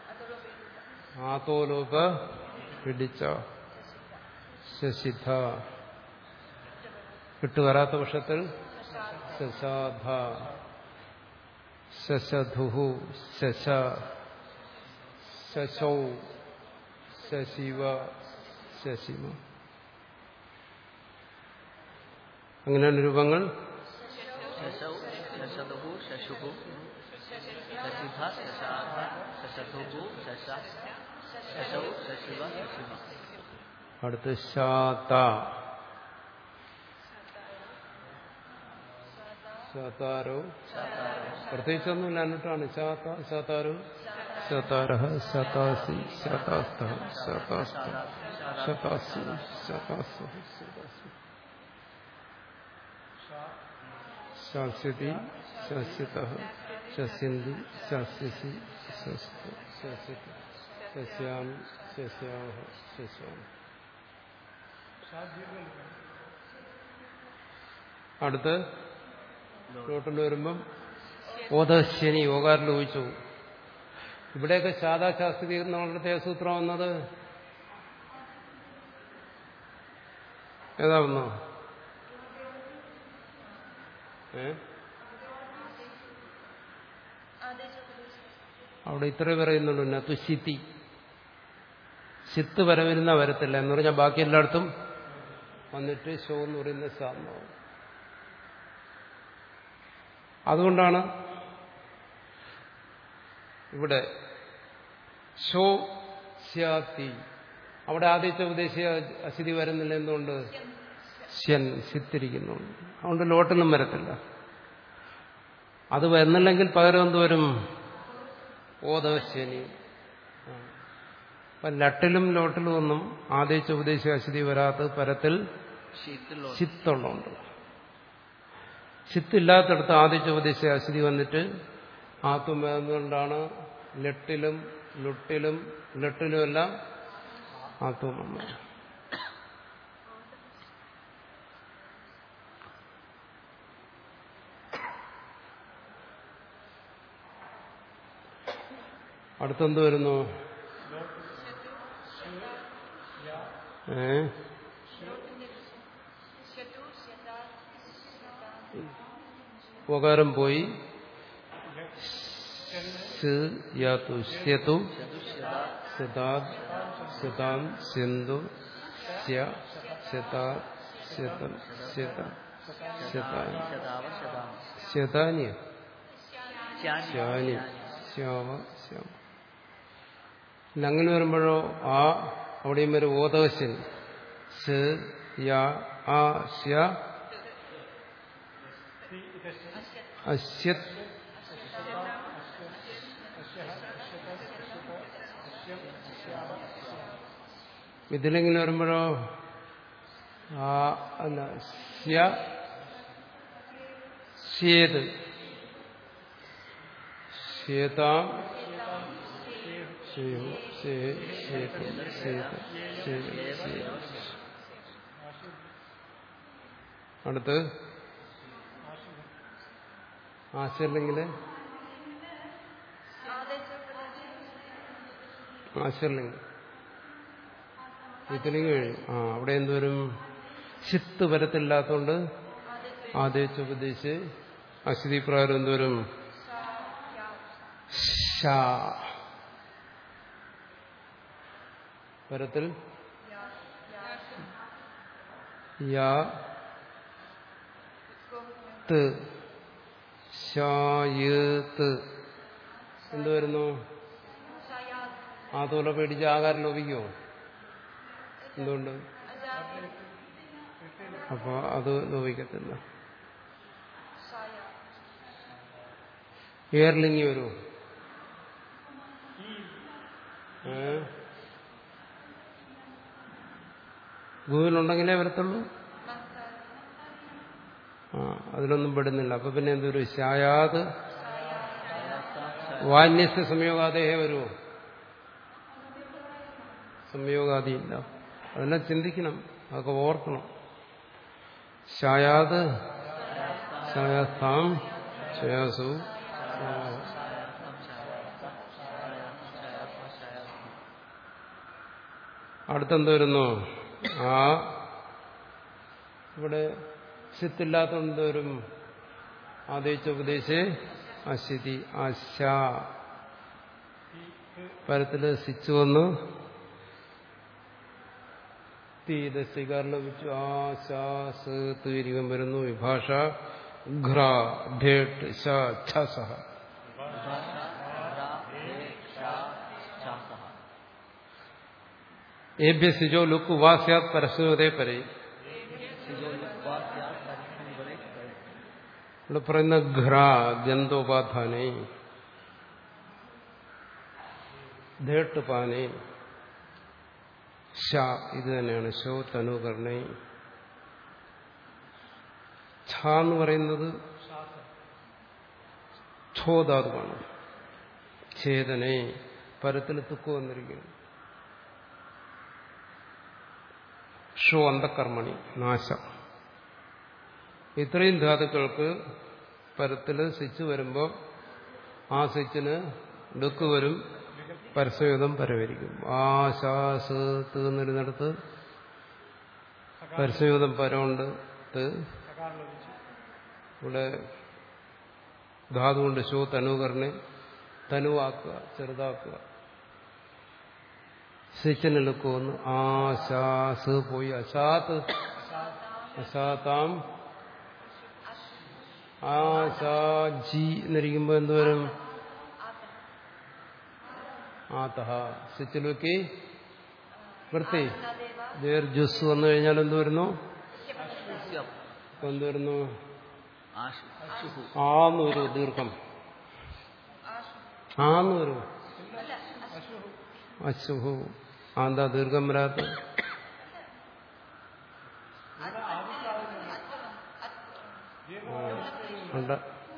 ആതോലോപ പിടിച്ച ശശിധ ഇട്ട് വരാത്ത പക്ഷത്തിൽ ശശാധ ശശധുഹു ശശ ശശൗ ശശിവ ശശിമ അങ്ങനെയാണ് രൂപങ്ങൾ ശശൗ ശശതുഹു ശശുഹു ശശിധ ശശാധ ശശതുഹു ശശ ശശൗ ശശിവ ശശിമ അടുത്ത് ശാത ശാതാരോ പ്രത്യേകിച്ചൊന്നുമില്ല എന്നിട്ടാണ് ശാത ശാതാരോ ശതാര ശതാസി ശതാസ്ത ശതാസ്ത ശതാസി ശതാസ ശതാസി ശാസ്യതി ശാസ്യത ശസ്യന്തി ശസ്യസി ശസ്തു ശസ്യതി ശസ്യാമി ശസ്യാഹ ശസ്യാമി അടുത്ത് ലോട്ടിൽ വരുമ്പം ഓതശനി യോഗാരിൽ ചോദിച്ചു ഇവിടെയൊക്കെ ശാദാശാസ്ത്രീ എന്നുള്ള സൂത്രം വന്നത് ഏതാ വന്നോ ഏ അവിടെ ഇത്രേ പറയുന്നുള്ളൂ നത്തു ശിത്തി ശിത്ത് വരവരുന്ന വരത്തില്ല എന്ന് പറഞ്ഞാൽ ബാക്കി എല്ലായിടത്തും വന്നിട്ട് ഷോ എന്ന് പറയുന്ന സാധനമാവും അതുകൊണ്ടാണ് ഇവിടെ ഷോ സ്യാത്തി അവിടെ ആദ്യത്തെ ഉപദേശിയ അശുദ്ധി വരുന്നില്ല എന്തുകൊണ്ട് ശ്യൻ സിത്തിരിക്കുന്നുണ്ട് അതുകൊണ്ട് ലോട്ടൊന്നും വരത്തില്ല അത് വരുന്നില്ലെങ്കിൽ പകരം എന്ത് വരും ഓതശനി അപ്പൊ ലട്ടിലും ലോട്ടിലും ഒന്നും ആദ്യത്തെ ഉപദേശിയ അശുദ്ധി വരാത്ത പരത്തിൽ ശീത്തിലോ ചിത്തുള്ളതുണ്ട് ചിത്തില്ലാത്തടത്ത് ആദ്യത്തെ ഉപദേശിയ അശുദ്ധി വന്നിട്ട് ആത്മം വരുന്നതുകൊണ്ടാണ് ലെട്ടിലും ലുട്ടിലും ലെട്ടിലും എല്ലാം ആത്മം വന്നത് അടുത്തെന്ത് വരുന്നു ഏ ഉപകാരം പോയി സ് യാതു സ്യതു സിതാദ് സിതാം സിന്ധു സ്യ സിതാ സിതം സിത സിതാനി ശതാവ ശതാം സ്യതാനിയ ശ്യാനി ശ്യാനി ശ്യാവ ശ്യാമ ഇല്ല, അങ്ങനെ വരുമ്പോഴോ ആ അവിടെയും വരും ഓതവശൻ സ് യ ആ ശ്യ അശ്യത് ഇതിലെങ്ങനെ വരുമ്പോഴോ ആ അല്ല സ്യ ശ്യേത് ശ്വേതാം ശ്യോ ശ്വേ ശ്വേതം ശ്വേത ശ്വേ ശ്വേ അടുത്ത് ആശല്ലെങ്കിൽ ആശർലിംഗം ഇതിലിംഗ് കഴിഞ്ഞു ആ അവിടെ എന്തോരും ചിത്ത് വരത്തില്ലാത്തോണ്ട് ആദ്യത്തെ ഉപദേശിച്ച് അശ്വതി പ്രകാരം എന്തോരും ഷാ പരത്തിൽ യാ ത് ഷായത് എന്ത് വരുന്നു ആ തോല പേടിച്ച് ആകാരം ലോപിക്കുമോ എന്തുകൊണ്ട് അപ്പൊ അത് ലോപിക്കത്തില്ല എയർലിംഗി വരുമോ ഏ ഭൂമിയിലുണ്ടെങ്കിലേ വരത്തുള്ളൂ ആ അതിലൊന്നും പെടുന്നില്ല അപ്പൊ പിന്നെ എന്തൊരു ശായാത് വാന്യസ്യ സംയോഗാദേഹേ വരുമോ സംയോഗാദിയില്ല അതെല്ലാം ചിന്തിക്കണം അതൊക്കെ ഓർക്കണം ശായാത് ശായാസ്ഥാം ശയാസു അടുത്തെന്ത് വരുന്നു ആ ഇവിടെ സിത്തില്ലാത്തതുകൊണ്ട് വരും ആദേശ ഉപദേശേ അശിതി അശ പരത്തില് സിച്ച് വന്നു തീത സ്വീകാരം ലഭിച്ചു ആ ശാ സ് തീരികം വരുന്നു വിഭാഷ ഘ്ര ഢേട്ട് ശ ഛ സഹ ഏഭ്യ സിജോ ലുക്ക് വാസ്യാത് പരസ്യോദയ പരേ ഇവിടെ പറയുന്ന ഘ്ര ഗന്ധോപാധാനെ ധേട്ട് പാനെ ഷ ഇത് തന്നെയാണ് ഷോ തനുകർണേ ഛ എന്ന് പറയുന്നത് ഛ ക്ഷോധാതുവാണ് ഛേദനെ പരത്തിൽ തുക്ക് വന്നിരിക്കുന്നു ഷോ അന്തകർമ്മണി നാശം ഇത്രയും ധാതുക്കൾക്ക് പരത്തിൽ സ്വിച്ച് വരുമ്പോൾ ആ സ്വിച്ചിന് ഡുക്ക് വരും പരസ്യയുധം പരവരിക്കും ആ ശാസ് തീർന്നിരുന്നിടത്ത് പരസ്യയുധം പരമുണ്ട് ത് ഇവിടെ ധാതു കൊണ്ട് ശോ തനുകറിനെ തനുവാക്കുക ചെറുതാക്കുക സ്വിച്ചിന് ലുക്കുവന്ന് ആ ശാസ് പോയി അശാത്ത് അശാത്താം ആ ശാ ജി എന്നിരിക്കുമ്പോ എന്തുവരും ആതഹ സ്വിച്ചിലൊക്കെ വൃത്തി ദീർജുസ് വന്നു കഴിഞ്ഞാൽ എന്ത് വരുന്നു സ്യം ഇപ്പൊ എന്ത് വരുന്നു ആശു അശുഹു ആന്ന് ഒരു ദീർഘം ആന്ന് ഒരു അശുഭു ആന്താ ദീർഘം വരാത്ത ഉണ്ട്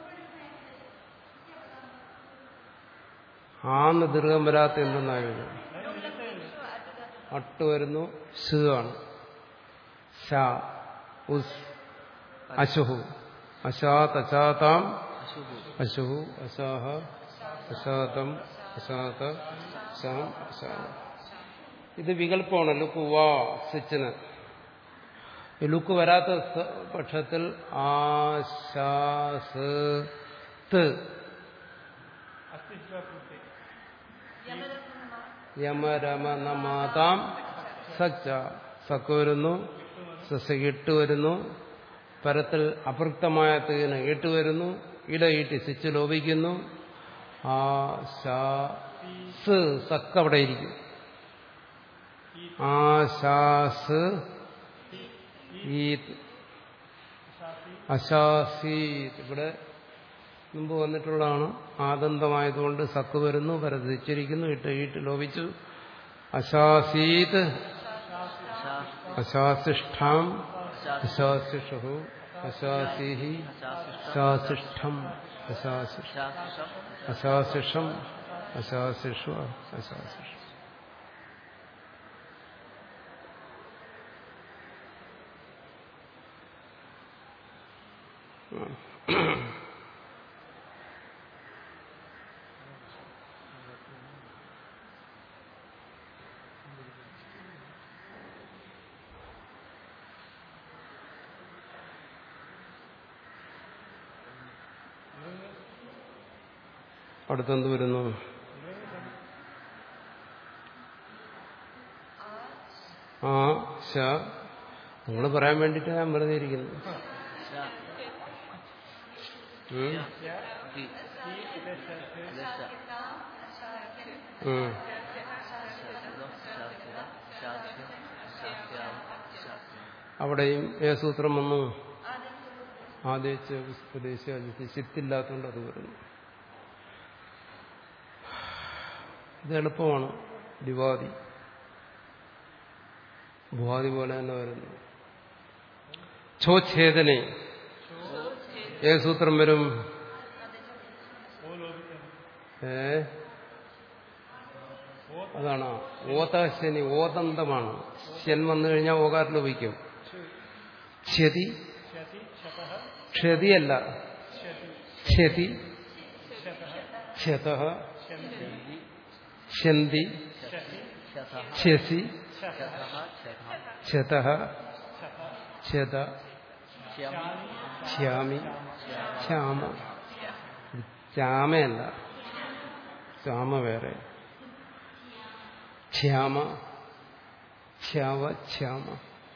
ആന്ന് ദീർഘം വരാത്ത എന്തെന്നായിരുന്നു അട്ട് വരുന്നു സ് ആണ് ശ ഉസ് അശുഹു അശാത് അശാതാം അശുഹു അശുഹു അശാഹ അശാതം അശാത ശാം അശാത ഇത് വികല്പമാണ് ലുക്ക് വാ സിച്ചിന് ഈ ലുക്ക് വരാത്ത സ- പക്ഷത്തിൽ ആശാസ് ത് യമരമ നമാതാം സച്ച സക്ക് വരുന്നു സസ്യ ഇട്ട് വരുന്നു പരത്തിൽ അപൃക്തമായ തീന് ഇട്ട് വരുന്നു ഇട ഈട്ടി സിച്ച് ലോപിക്കുന്നു ആ ശാ സ് സക്ക് അവിടെ ഇരിക്കും ആ ശാസ് ഈ അശാസീത് ഇവിടെ മുമ്പ് വന്നിട്ടുള്ളതാണ് ആദന്തമായതുകൊണ്ട് സക്ക് വരുന്നു പരതിച്ചിരിക്കുന്നു ഇട്ട് ഈട്ട് ലോപിച്ചു അശാസീത് അശാസിഷ്ഠാം അശാസിഷു അശാസിഹി അശാസിഷ്ഠം അശാസിഷ ശാസ്ത്രം അശാസിഷം അശാസിഷു അശാസിഷ അടുത്തെന്ത് വരുന്നു ആ ശ നിങ്ങൾ പറയാൻ വേണ്ടിയിട്ട് ഞാൻ വെറുതെ ഇരിക്കുന്നു ഉം. ഉം. അവിടെയും ഏ സൂത്രം വന്നു ആദേശ ഉപദേശ ചിത്തില്ലാത്തതുകൊണ്ട് അത് വരുന്നു ഇത് എളുപ്പമാണ് ദിവാദി ഭുവാദി പോലെ തന്നെ വരുന്നു ഛോച്ഛേദനെ ഏത് സൂത്രം വരും ഏ അതാണ് ഓതശനി ഓതന്തമാണ് ശൻ വന്നു കഴിഞ്ഞാൽ ഓകാരിൽ ഉപയോഗിക്കും ക്ഷതി ക്ഷതിയല്ല ക്ഷതി ക്ഷത ക്ഷന്തി ക്ഷസി ക്ഷത ക്ഷത ക്ഷാമി ക്ഷാമ ക്ഷാമയല്ല ക്ഷാമ വേറെ ക്ഷാമ ക്ഷാവ ക്ഷാമ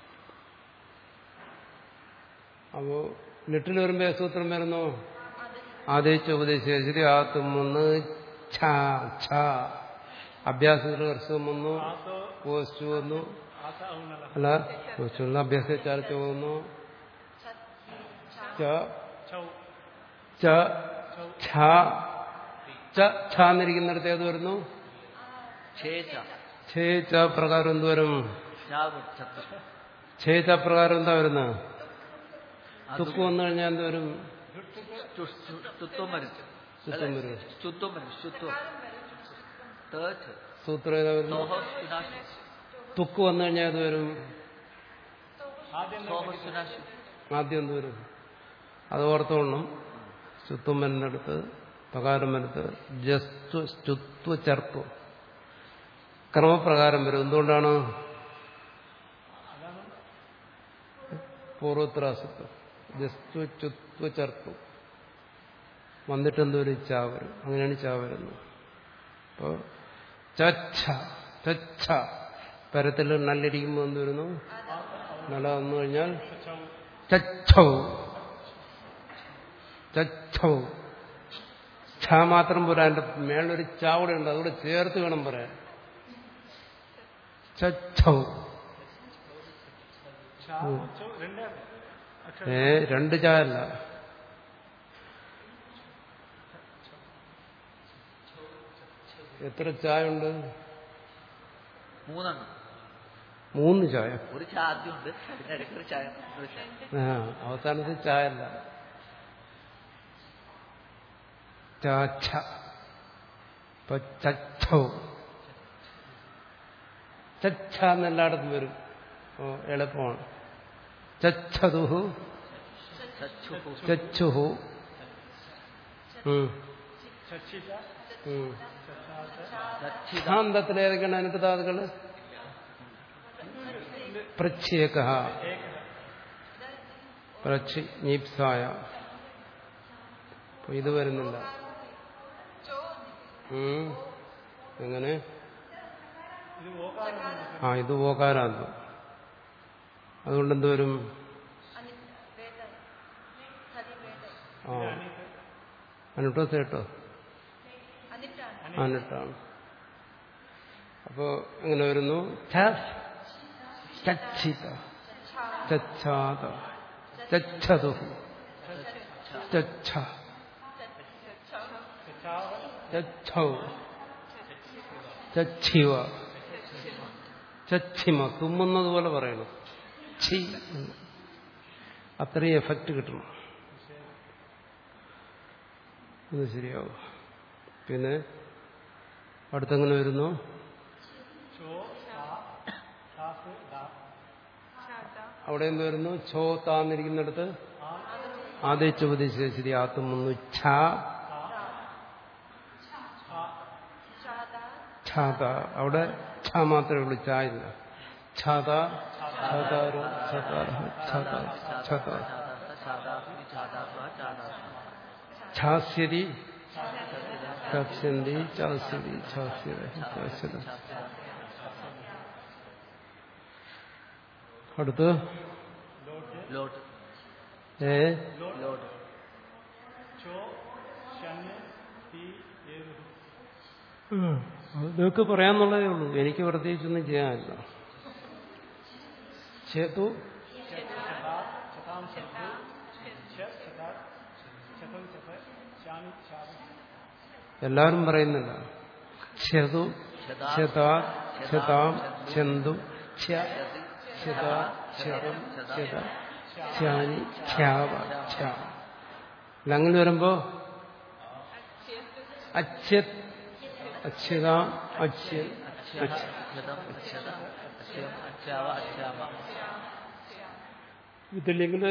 അപ്പോ ലിട്ടിൽ വരുമ്പോ ഏത് സൂത്രം വരുന്നു ആദ്യച്ച ഉപദേശിച്ചിട്ട് ആ തുമ്മുന്ന് ഛ ഛ അഭ്യാസത്തിൽ വർഷം വന്നു പോസ്റ്റ് വന്നു അല്ല പോസ്റ്റുള്ള അഭ്യാസ ചാർച്ച വന്നു ച ച ഛ ച ഛ എന്നിരിക്കുന്നിടത്ത് ഏത് വരുന്നു ഛേ ച പ്രകാരം എന്ത് വരും ഛേ ച പ്രകാരം എന്താ വരുന്നത് തുക്ക് വന്നു കഴിഞ്ഞാൽ എന്ത് വരും തുത്വം വരും ചുറ്റും വരും സ്തുത്വം വരും സ്തുത്വം തേർഡ് സൂത്രം ഏതാ വരുന്നു സോഹോ സുനാശു തുക്ക് വന്നു കഴിഞ്ഞാൽ അത് വരും സോഹോ സുനാശു ആദ്യം എന്ത് വരും അത് ഓർത്തോണം ചുത്തും വരുന്നിടത്ത് പ്രകാരം വരുന്നത് ജസ്തു സ്തുത്വ ചർപ്പ് ക്രമപ്രകാരം വരും എന്തുകൊണ്ടാണ് പൂർവത്രാസത്വം ജസ്തു ചുത്വ ചർപ്പ് വന്നിട്ട് എന്തോരും ചാ വരും അങ്ങനെയാണ് ചാ വരുന്നത് അപ്പോൾ ചച്ഛ ചച്ഛ പരത്തിൽ നല്ലിരിക്കുമ്പോൾ എന്ത് വരുന്നു നട വന്നു കഴിഞ്ഞാൽ ചച്ചൗ ചച്ചൗ ഛ മാത്രം പോരാ അതിന്റെ മേളൊരു ചാ കൂടെ ഉണ്ട് അതുകൂടെ ചേർത്ത് വേണം പറയാൻ ചച്ചൗ ഏ രണ്ട് ചാ അല്ല എത്ര ചായ ഉണ്ട് മൂന്നെണ്ണം മൂന്ന് ചായ ഒരു ചായ ആദ്യം ഉണ്ട് പിന്നെ ഇടയ്ക്ക് ഒരു ചായ ഒരു ചായ ആ അവസാനത്തെ ചായ അല്ല ചാച്ച ഇപ്പൊ ചച്ചോ ചച്ച എന്നെല്ലായിടത്തും വരും ഓ എളുപ്പമാണ് ചച്ചതുഹു ചച്ചുഹു ചച്ചുഹു ഉം. ഉം. ചച്ചിത ശാന്തത്തിൽ ഏതൊക്കെയാണ് അതിനകത്ത് ധാതുക്കള് പ്രച്ഛേക പ്രക്ഷി നീപ്സായ അപ്പൊ ഇത് വരുന്നില്ല ഉം. എങ്ങനെ ആ ഇത് ഓകാരാന്തം അതുകൊണ്ട് എന്ത് വരും ആ അനുട്ടോ സേട്ടോ അനിട്ടാണ് അപ്പോ എങ്ങനെ വരുന്നു ഛ, ചച്ചിത ചച്ഛാത ചച്ഛതു ചച്ഛ ചച്ഛൗ ചച്ചിവ ചച്ചിമ തുമ്മുന്നത് പോലെ പറയണം ഛി എന്ന്. അത്രയും എഫക്റ്റ് കിട്ടണം ഇത് ശരിയാവും പിന്നെ അടുത്തെങ്ങനെ വരുന്നു അവിടെ എന്ത് വരുന്നു ഛോ താന്നിരിക്കുന്നിടത്ത് ആദ്യ ചോദ്യശേഷരി ആത്തുമുന്നു ഛ ഛാത അവിടെ ഛ മാത്രമേ ഉള്ളൂ ഛ ഇല്ല ഛാത ഛാതാരോ ഛാതാര ഛാത ഛാത ചാദാസ്മി ചാദാസ്വ ചാദാസ്മ ഛാസ്യതി ഛാസ്യന്തി ഛാസ്യതി ഛാസ്യത ഛാസ്യത അടുത്ത് ലോട്ട് ഏ ലോട്ട് ഇതൊക്കെ പറയാന്നുള്ളതേ ഉള്ളൂ എനിക്ക് പ്രത്യേകിച്ചൊന്നും ചെയ്യാനില്ല ചേതു എല്ലാവരും പറയുന്നില്ല ചെതു ചെതാ ചെതാം ചെന്തു ഛ ചെതാ ചെതം ചെത ഛാനി ഛ്യാവ ഛ്യാ അല്ല അങ്ങനെ വരുമ്പോ അച്യത് അച്യുതാം അച്യൻ അച്യ അച്ഛതം അച്ഛത അച്ഛയം അച്ഛാവ അച്ഛാമ ഇതില്ലെങ്കിൽ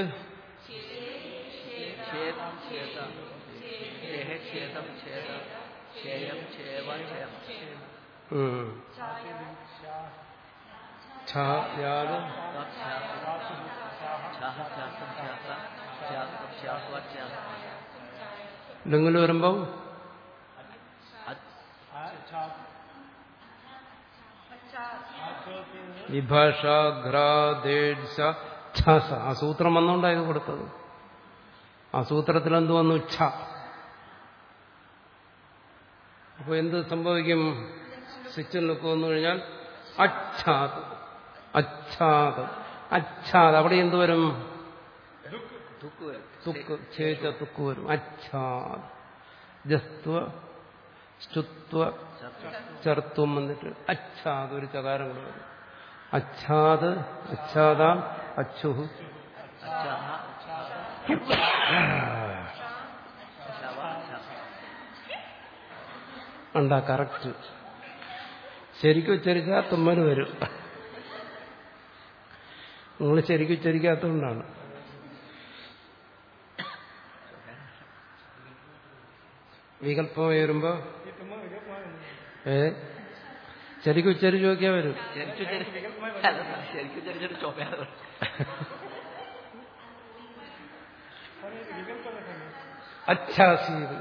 ഛേദ ഛേദ ഛേഹ ഛേദം ഛേദ ഛേയം ഛേവ ഛേമ ഛായാത് ഛാഹ ഛാസം ഛാസ ഛാസം ഛാസ്വ ഛാസ ഇല്ലെങ്കിൽ വരുമ്പോ വിഭാഷാഘ്രാദേശ ഛാസ ആ സൂത്രം വന്നുകൊണ്ടായത് കൊടുത്തത് ആ സൂത്രത്തിൽ എന്ത് വന്നു ഛ അപ്പൊ എന്ത് സംഭവിക്കും സ്വിച്ചിൽ നിൽക്കു വന്നു കഴിഞ്ഞാൽ അച്ഛാത് അച്ഛാത് അച്ഛാത് അവിടെ എന്ത് വരും തുക്ക് വരും തുക്ക് ചേച്ച തുക്ക് വരും അച്ഛാത് ജസ്ത്വ സ്തുത്വ ചർത്തും വന്നിട്ട് അച്ഛാത് ഒരു ചകാരം കൂടെ വരും അച്ഛാത് അച്ഛാതാം അച്ഛുഹു അച്ഛാഹ അച്ഛാവ അച്ഛാവ ഉണ്ടാ കറക്റ്റ് ശരിക്കും ഉച്ചരിച്ചാൽ തുമ്മൽ വരും നിങ്ങൾ ശരിക്കും ഉച്ചരിക്കാത്തതുകൊണ്ടാണ് വികല്പം വരുമ്പോ ഏ ശരിക്കും ഉച്ചരിച്ച് നോക്കിയാൽ വരും ശരിക്കും ചരി- അല്ല, ശരിക്കും ചരിച്ചിട്ട് ചുമയാണ് അച്ഛാസീത്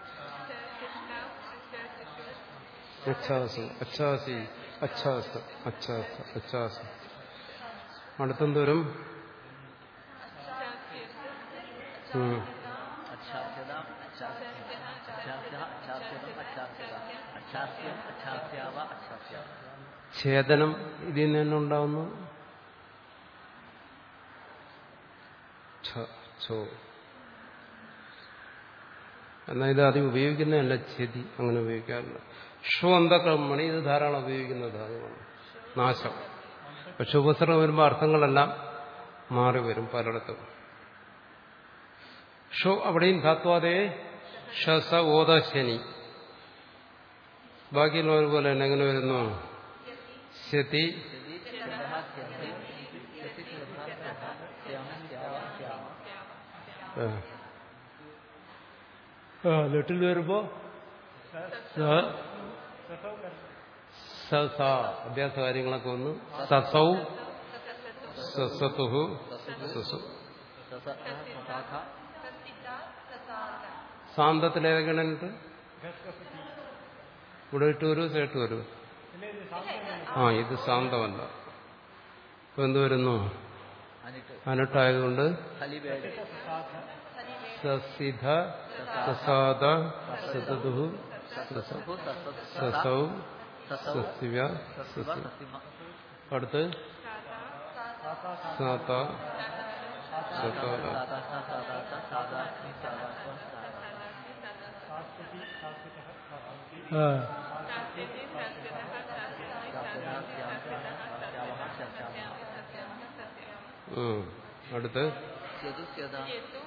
അച്ഛാസു അച്ഛാസി അച്ഛാസ അച്ഛാസ അച്ഛാസ അടുത്തെന്തോരും ഉം. അച്ഛാസ്യത അച്ഛാസ്യം അച്ഛാസ്യ അച്ഛാസ്യതം അച്ഛാസ്യത അച്ഛാസ്യം അച്ഛാസ്യാവ അച്ഛാസ്യാവ ഛേദനം ഇതിൽ നിന്ന് തന്നെ ഉണ്ടാവുന്നു ഛ, ഛോ. എന്നാൽ ഇത് അധികം ഉപയോഗിക്കുന്നതല്ല ഛതി അങ്ങനെ ഉപയോഗിക്കാറില്ല ഷോ അന്തക്രമണി ഇത് ധാരാളം ഉപയോഗിക്കുന്ന ധാതുവാണ് നാശം പക്ഷെ ഉപസർഗം വരുമ്പോൾ അർത്ഥങ്ങളെല്ലാം മാറി വരും പലയിടത്തും ഷോ അവിടെയും ധാത്വാദേ ഷസ ഓത ശനി ബാക്കിയുള്ളവർ പോലെ തന്നെ എങ്ങനെ വരുന്നു ശതി ശരി ശ്രദ്ധ സ്യന്തി ശരി ശ്രദ്ധ ശ്രദ്ധ സ്യം സ്യാവ സ്യാമ ആ ലെട്ടിൽ വരുമ്പോ സ സ സ അഭ്യാസ കാര്യങ്ങളൊക്കെ വന്നു സസൗ സസതുഹു സസു സസ സസാഖ സാന്തത്തിലേതൊക്കെയാണ് എന്നിട്ട് ഇവിടെ ഇട്ട് വരൂ സേട്ട് വരൂ ആ ഇത് സാന്തമല്ല ഇപ്പൊ എന്ത് വരുന്നു അനിട്ട് അനട്ടായതുകൊണ്ട് ഹലിബേഡ് സസിധ സസാദ സതതുഹു സസ സുഹു സസ സസൗ സസൗ സസ്യ സസിവ സസ്യ സസിമ അടുത്ത് സാത സതാര സാദാസ സാദാസ സാദാസ്മി സാദാസ്വം ആ ഉം. അടുത്ത് സ്യതു സ്യദാ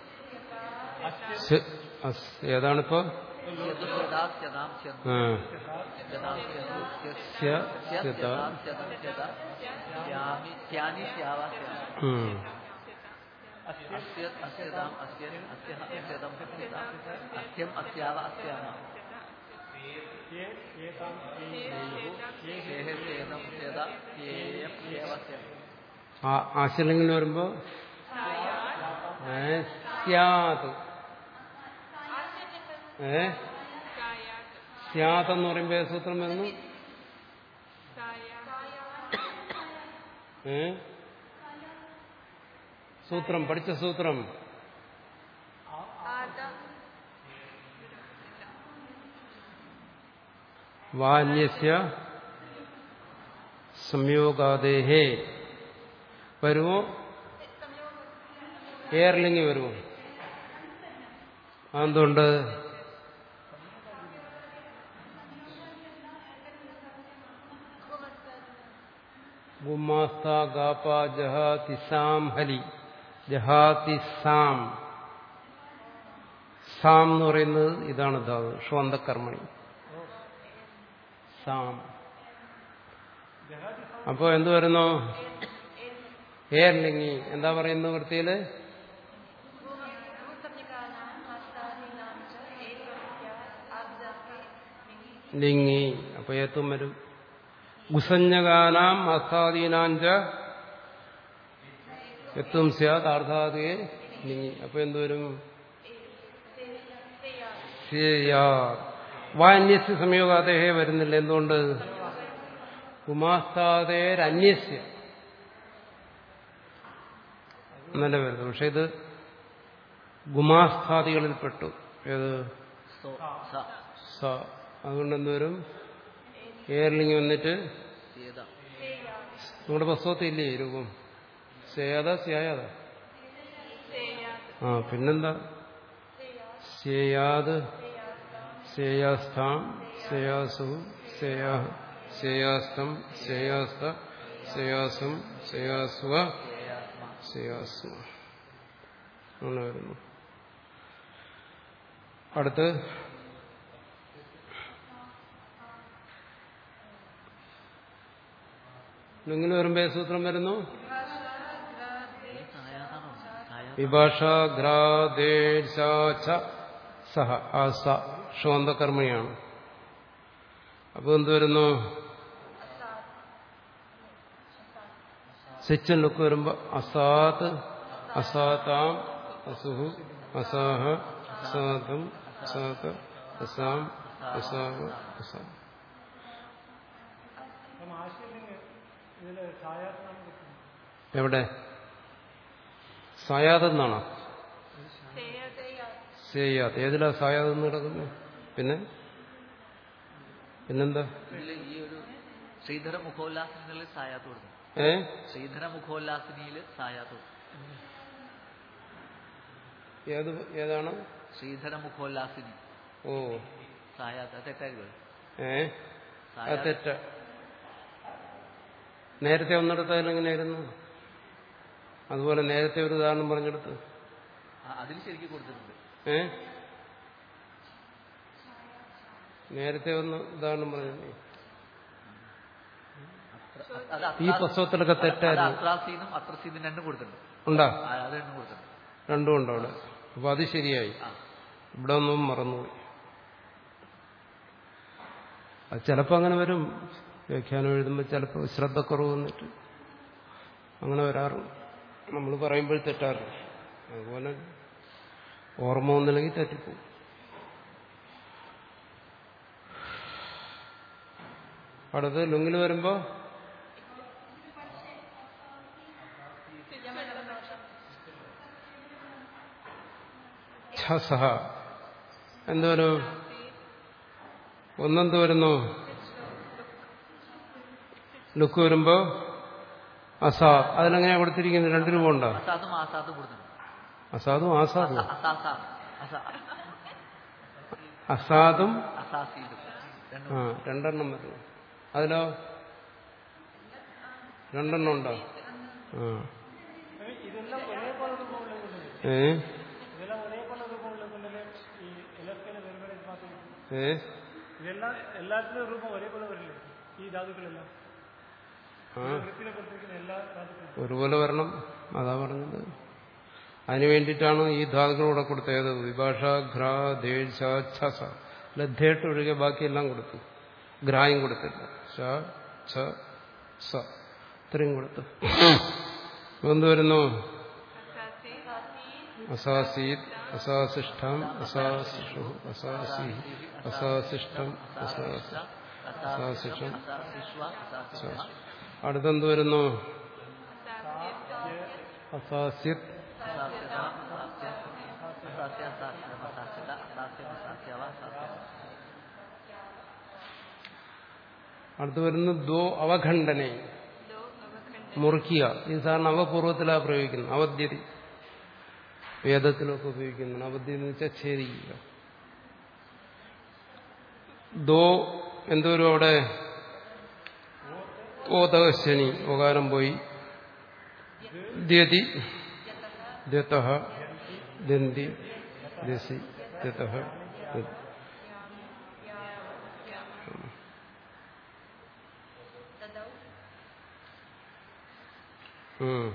ശ- അസ് ഏതാണിപ്പോ സ്യതു സ്യദാ സ്യദാം സ്യന്തു ആ. സ്യദാം സ്യന്തു സ്യ സ്യ സ്യത സ്യദാം സ്യദം സ്യദാ സ്യാമി സ്യാനി സ്യാവ സ്യാമ ഉം. അസ്യ അസ്യതാം അസ്യൻ അസ്യഹ അസ്യതം അസ്യത അസ്യം അസ്യാവ അസ്യാമ സ്യേഹ സ്യേതം സ്യത സ്യേയം സ്യേവ സ്യം ആ ആശയങ്ങളിൽ വരുമ്പോ ഏ, സ്യാത് ഏ സ്യാത് എന്ന് പറയുമ്പോ ഏത് സൂത്രം വരുന്നു ഏ സൂത്രം പഠിച്ച സൂത്രം വാന്യസ്യ സംയോഗാദേഹേ വരുമോ എയർലിംഗ് വരുമോ അതെന്തുകൊണ്ട് ഗുമാസ്ത ഗാപ ജഹാതിസാം ഹലി ജഹാതിസാം സാം എന്ന് പറയുന്നത് ഇതാണ് ധാതു ഷ്വന്തകർമ്മണി സാം അപ്പോ എന്ത് വരുന്നു ഏർലിംഗി എന്താ പറയുന്നു വൃത്തിയില് ലിംഗി അപ്പൊ ഏത്തും വരും ഗുസഞ്ജകാനാം അസാദീനാഞ്ച എത്തും സ്യാത് അർത്ഥാദിയെ ലിംഗി അപ്പൊ എന്തുവരും വാന്യസ്യ സംയോഗാദേഹേ വരുന്നില്ല എന്തുകൊണ്ട് ഗുമാസ്താദേരന്യസ്യ എന്നല്ല വരുന്നത് പക്ഷെ ഇത് ഗുമാസ്ഥാദികളിൽപ്പെട്ടു ഏത് സോ സ സ അതുകൊണ്ട് എന്തുവരും ഏർലിംഗ് വന്നിട്ട് സ്യേത നമ്മുടെ പുസ്തകത്തിൽ ഇല്ലേ ഈ രൂപം സേയാത സ്യായാത ആ പിന്നെന്താ സേയാത് സേയാസ്ഥാം സേയാസു സേയാ സേയാസ്തം സേയാസ്ത സേയാസം സേയാസ്വ സേയാസ്മ അങ്ങനെ വരുന്നു അടുത്ത് ലുങ്ങിൽ വരുമ്പോ ഏത് സൂത്രം വരുന്നു സായാതാണോ സായാ വിഭാഷ ഘ്രാദേശ സഹ ആ സ ഷോന്തകർമ്മയാണ് അപ്പൊ എന്ത് വരുന്നു സിച്ചൻ ലുക്ക് വരുമ്പോ അസാത്ത് അസാതാം അസുഹു അസാഹ അസാതം അസാത അസാം അസാഹ അസാം എവിടെ സായാതെന്നാണോ ചെയ്യാത്ത ഏതിലാ സായാതെന്ന് കിടക്കുന്നത് പിന്നെ പിന്നെന്താ ഇതില് ഈ ഒരു ശ്രീധര മുഖോല്ലാസിനികളിൽ സായാത്ത് കൊടുക്കും ഏ ശ്രീധര മുഖോല്ലാസിനിയിൽ സായാത്ത് കൊടുക്കും ഏത് ഏതാണ് ശ്രീധര മുഖോല്ലാസിനി ഓ സായാത്ത് അത് തെറ്റായിരിക്കും ഏ അത് തെറ്റ നേരത്തെ ഒന്നിടത്തായാലും എങ്ങനെയായിരുന്നു അതുപോലെ നേരത്തെ ഒരു ഉദാഹരണം പറഞ്ഞെടുത്ത് അതിൽ ശരിക്കും കൊടുത്തിട്ടുണ്ട് ഏ നേരത്തെ ഒന്ന് ഉദാഹരണം പറഞ്ഞു അത് ഈ പുസ്തകത്തിലൊക്കെ തെറ്റായിരുന്നു അത്രാസീനും അത്രസീനും രണ്ടും കൊടുത്തിട്ടുണ്ട് ഉണ്ടാ ആ, അത് രണ്ടും കൊടുത്തിട്ടുണ്ട് രണ്ടും ഉണ്ട് അവിടെ അപ്പൊ അത് ശരിയായി ആ ഇവിടെ ഒന്നും മറന്നുപോയി അത് ചിലപ്പോൾ അങ്ങനെ വരും വ്യാഖ്യാനം എഴുതുമ്പോൾ ചിലപ്പോൾ ശ്രദ്ധക്കുറവ് വന്നിട്ട് അങ്ങനെ വരാറുണ്ട് നമ്മൾ പറയുമ്പോൾ തെറ്റാറുണ്ട് അതുപോലെ ഓർമ്മ ഒന്നില്ലെങ്കിൽ തെറ്റിപ്പോവും അടുത്ത് ലുങ്ങിൽ വരുമ്പോ ഛസഹ എന്തോരും ഒന്നെന്ത് വരുന്നു ലുക്ക് വരുമ്പോ അസാ അതിലെങ്ങനെയാ കൊടുത്തിരിക്കുന്നത് രണ്ട് രൂപ ഉണ്ടോ അസാദും ആസാദും കൊടുത്തിട്ടുണ്ട് അസാദും ആസാദും അസാസാ അസാ അസാദും അസാസീദും രണ്ടും ആ രണ്ടെണ്ണം വരുന്നു അതിലോ രണ്ടെണ്ണം ഉണ്ടോ ആ ഏ ഏ ഇതെല്ലാം എല്ലാത്തിനും രൂപം ഒരേപോലെ വരില്ലേ ഈ ധാതുക്കളെല്ലാം ആ വൃത്തിനെ കൊടുത്തിരിക്കുന്ന എല്ലാ ധാതുക്കളും ഒരുപോലെ വരണം അതാ പറഞ്ഞത് അതിനു വേണ്ടിയിട്ടാണ് ഈ ധാതുക്കൾ ഇവിടെ കൊടുത്തത് വിഭാഷ ഘ്ര ദേശ ഛസ ലദ്ധ്യായിട്ട് ഒഴികെ ബാക്കിയെല്ലാം കൊടുത്തു ഘ്രായും കൊടുത്തില്ല ഷ ഛ സ ഇത്രയും കൊടുത്തു എന്ത് വരുന്നു അസാസീത് അസാസിഷ്ടം അസാസിഷു അസാസി അസാസിഷ്ടം അസാസി അസാസിഷ്ടം അസാസിഷ്വ അസാസിഷ്വ അടുത്തെന്ത് വരുന്നു അസാസ്യത് അസാസ്യത അസാസ്യ അസാസ്യ അസാസ്യം അസാസ്യത അസാസ്യം അസാസ്യവ അസാസ്യം അടുത്ത് വരുന്നു ദോ അവഖണ്ഡനെ മുറിക്കുക ഇത് സാറിന് അവപൂർവത്തിലാണ് പ്രയോഗിക്കുന്നത് അവധ്യതി വേദത്തിലൊക്കെ ഉപയോഗിക്കുന്നതാണ് അവധ്യതി എന്ന് വെച്ചാൽ ഛേദിക്കുക ദോ എന്തോരും അവിടെ ഓതശനി ഓകാരം പോയി ദ്യതി ദ്യത ദന്തി ദസി ദ്യത ഉം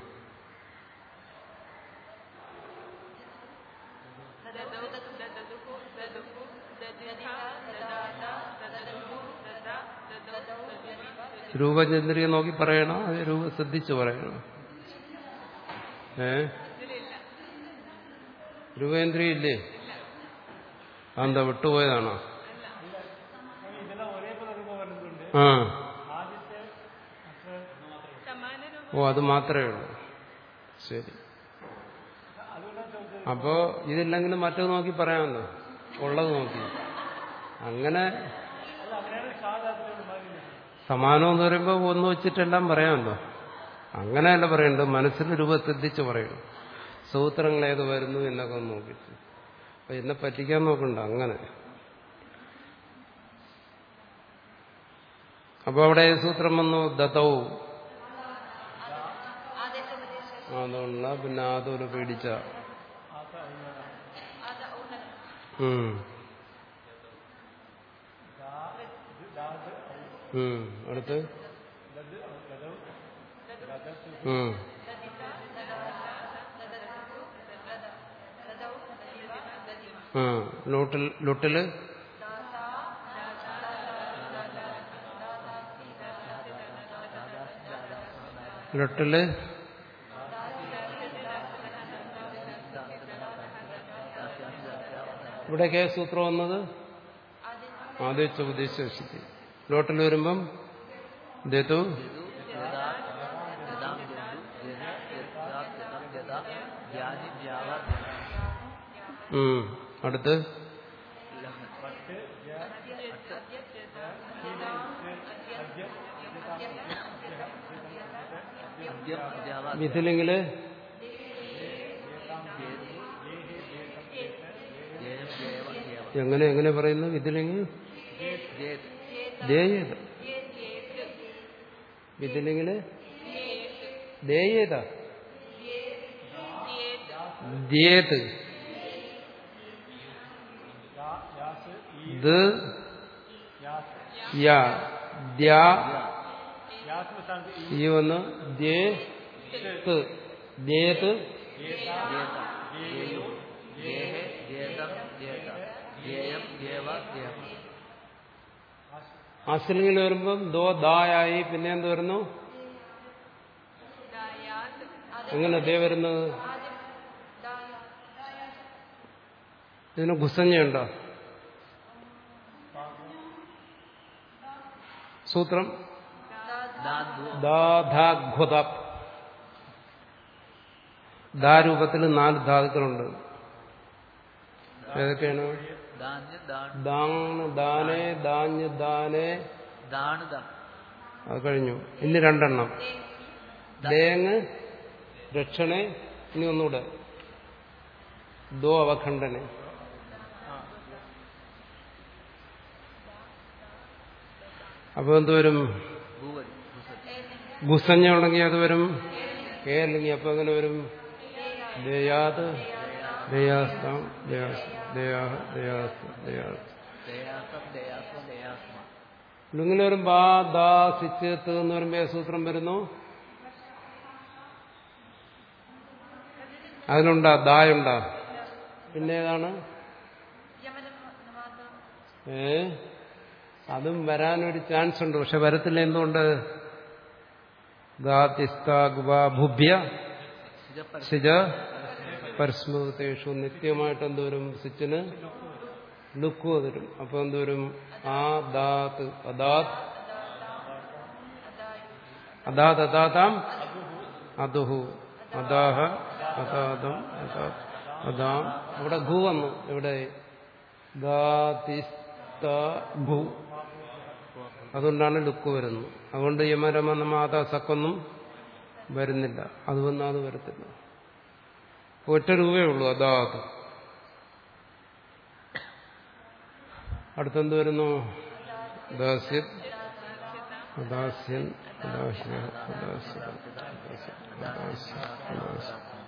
രൂപചന്ദ്രിയെ നോക്കി പറയണോ അത് രൂപ ശ്രദ്ധിച്ച് പറയണോ ഏ രൂപേന്ദ്രിയ ഇല്ലേ അതെന്താ വിട്ടുപോയതാണോ ഇതെല്ലാം ഒരേപോലെ രൂപം വരുന്നുണ്ട് ആ ആദ്യത്തെ അത്ര ഓ അത് മാത്രമേ ഉള്ളൂ ശരി അതുകൊണ്ടാണ് ചോദിച്ചത് അപ്പോ ഇതില്ലെങ്കിലും മറ്റത് നോക്കി പറയാമല്ലോ ഉള്ളത് നോക്കി അങ്ങനെ അല്ല അങ്ങനെയാണ് സാധാരണ മാറിയില്ല സമാനം എന്ന് പറയുമ്പോൾ ഒന്ന് വെച്ചിട്ടെല്ലാം പറയാമല്ലോ അങ്ങനെയല്ല പറയേണ്ടത് മനസ്സിൽ രൂപ ശ്രദ്ധിച്ച് പറയണം സൂത്രങ്ങൾ ഏത് വരുന്നു എന്നൊക്കെ ഒന്ന് നോക്കിയിട്ട് അപ്പൊ എന്നെ പറ്റിക്കാൻ നോക്കണ്ട അങ്ങനെ അപ്പൊ അവിടെ ഏത് സൂത്രം വന്നു ദത്തവും അതുകൊണ്ട പിന്നെ അതൊരു പേടിച്ച ഉം. ഉം. അടുത്ത് ഉം. ആ ലൊട്ടിൽ ലൊട്ടില് ലൊട്ടില് ഇവിടെ കേ സൂത്രം വന്നത് ആദ്യ ഉപദേശിച്ചു ലോട്ടിൽ വരുമ്പം ദേതു ഉം. അടുത്ത് വിധിലെങ്കില് എങ്ങനെ എങ്ങനെ പറയുന്നു വിധിലെങ്കിൽ ദേയത് വിധിലെങ്കില് ദേയേതാ ദ്യേത് ദ് യാ ദ്യാ യാസിന് സ്ഥാനത്ത് ഈ ഈ വന്ന് ദ്യേ ത് ദ്യേത് ആശ്രലിംഗിൽ വരുമ്പം ദോ ദായായി പിന്നെ എന്ത് വരുന്നു എങ്ങനെ ദേ വരുന്നത് ഇതിന് ഗുസഞ്ഞുണ്ടോ സൂത്രം ദാധാഘ്വത ദാരൂപത്തിൽ നാല് ധാതുക്കളുണ്ട് ഏതൊക്കെയാണ് ദാണ് ദാനേ ദാഞ്ഞ് ദാനേ അത് കഴിഞ്ഞു ഇനി രണ്ടെണ്ണം ദേങ് രക്ഷണേ ഇനി ഒന്നുകൂടെ ദോ അവഖണ്ഡനെ അപ്പൊ എന്തുവരും ഗുസഞ്ഞ ഉണ്ടെങ്കിൽ അത് വരും കെ അല്ലെങ്കിൽ അപ്പൊ അങ്ങനെ വരും ദയാത് ദയാസ്താം ദയാസ് ദയാഹ ദയാസ് ദയാസ് ഇങ്ങനെ വരും ബാ ദാ സിച്ച് ത് എന്ന് വരുമ്പോ ഏത് സൂത്രം വരുന്നു അതിനുണ്ടാ ദായുണ്ടാ പിന്നെ ഏതാണ് ഏ അതും വരാനൊരു ചാൻസ് ഉണ്ട് പക്ഷെ വരത്തില്ല എന്തുകൊണ്ട് ഗാതിസ്താഗുഭ്യ സിജ പരസ്മൃതേഷു നിത്യമായിട്ട് എന്തോരും സിച്ചിന് ലുക്കു വരും അപ്പൊ എന്തോരും ആ ദാത്ത് അദാത് അദാത് അദാതാം അതുഹു അദാഹ അദാതം അദാത് അദാം അവിടെ ഘു വന്നു ഇവിടെ ഗാതിസ്തഭു അതുകൊണ്ടാണ് ലുക്ക് വരുന്നത് അതുകൊണ്ട് യമരമ മാത സക്കൊന്നും വരുന്നില്ല അത് വന്നാൽ അത് വരത്തില്ല ഒറ്റ രൂപയേ ഉള്ളൂ അതാത് അടുത്തെന്ത് വരുന്നു ദാസ്യൻ അദാസ്യൻ അദാസ്യ അദാസ്യ അദാസ്യ അദാസ്യ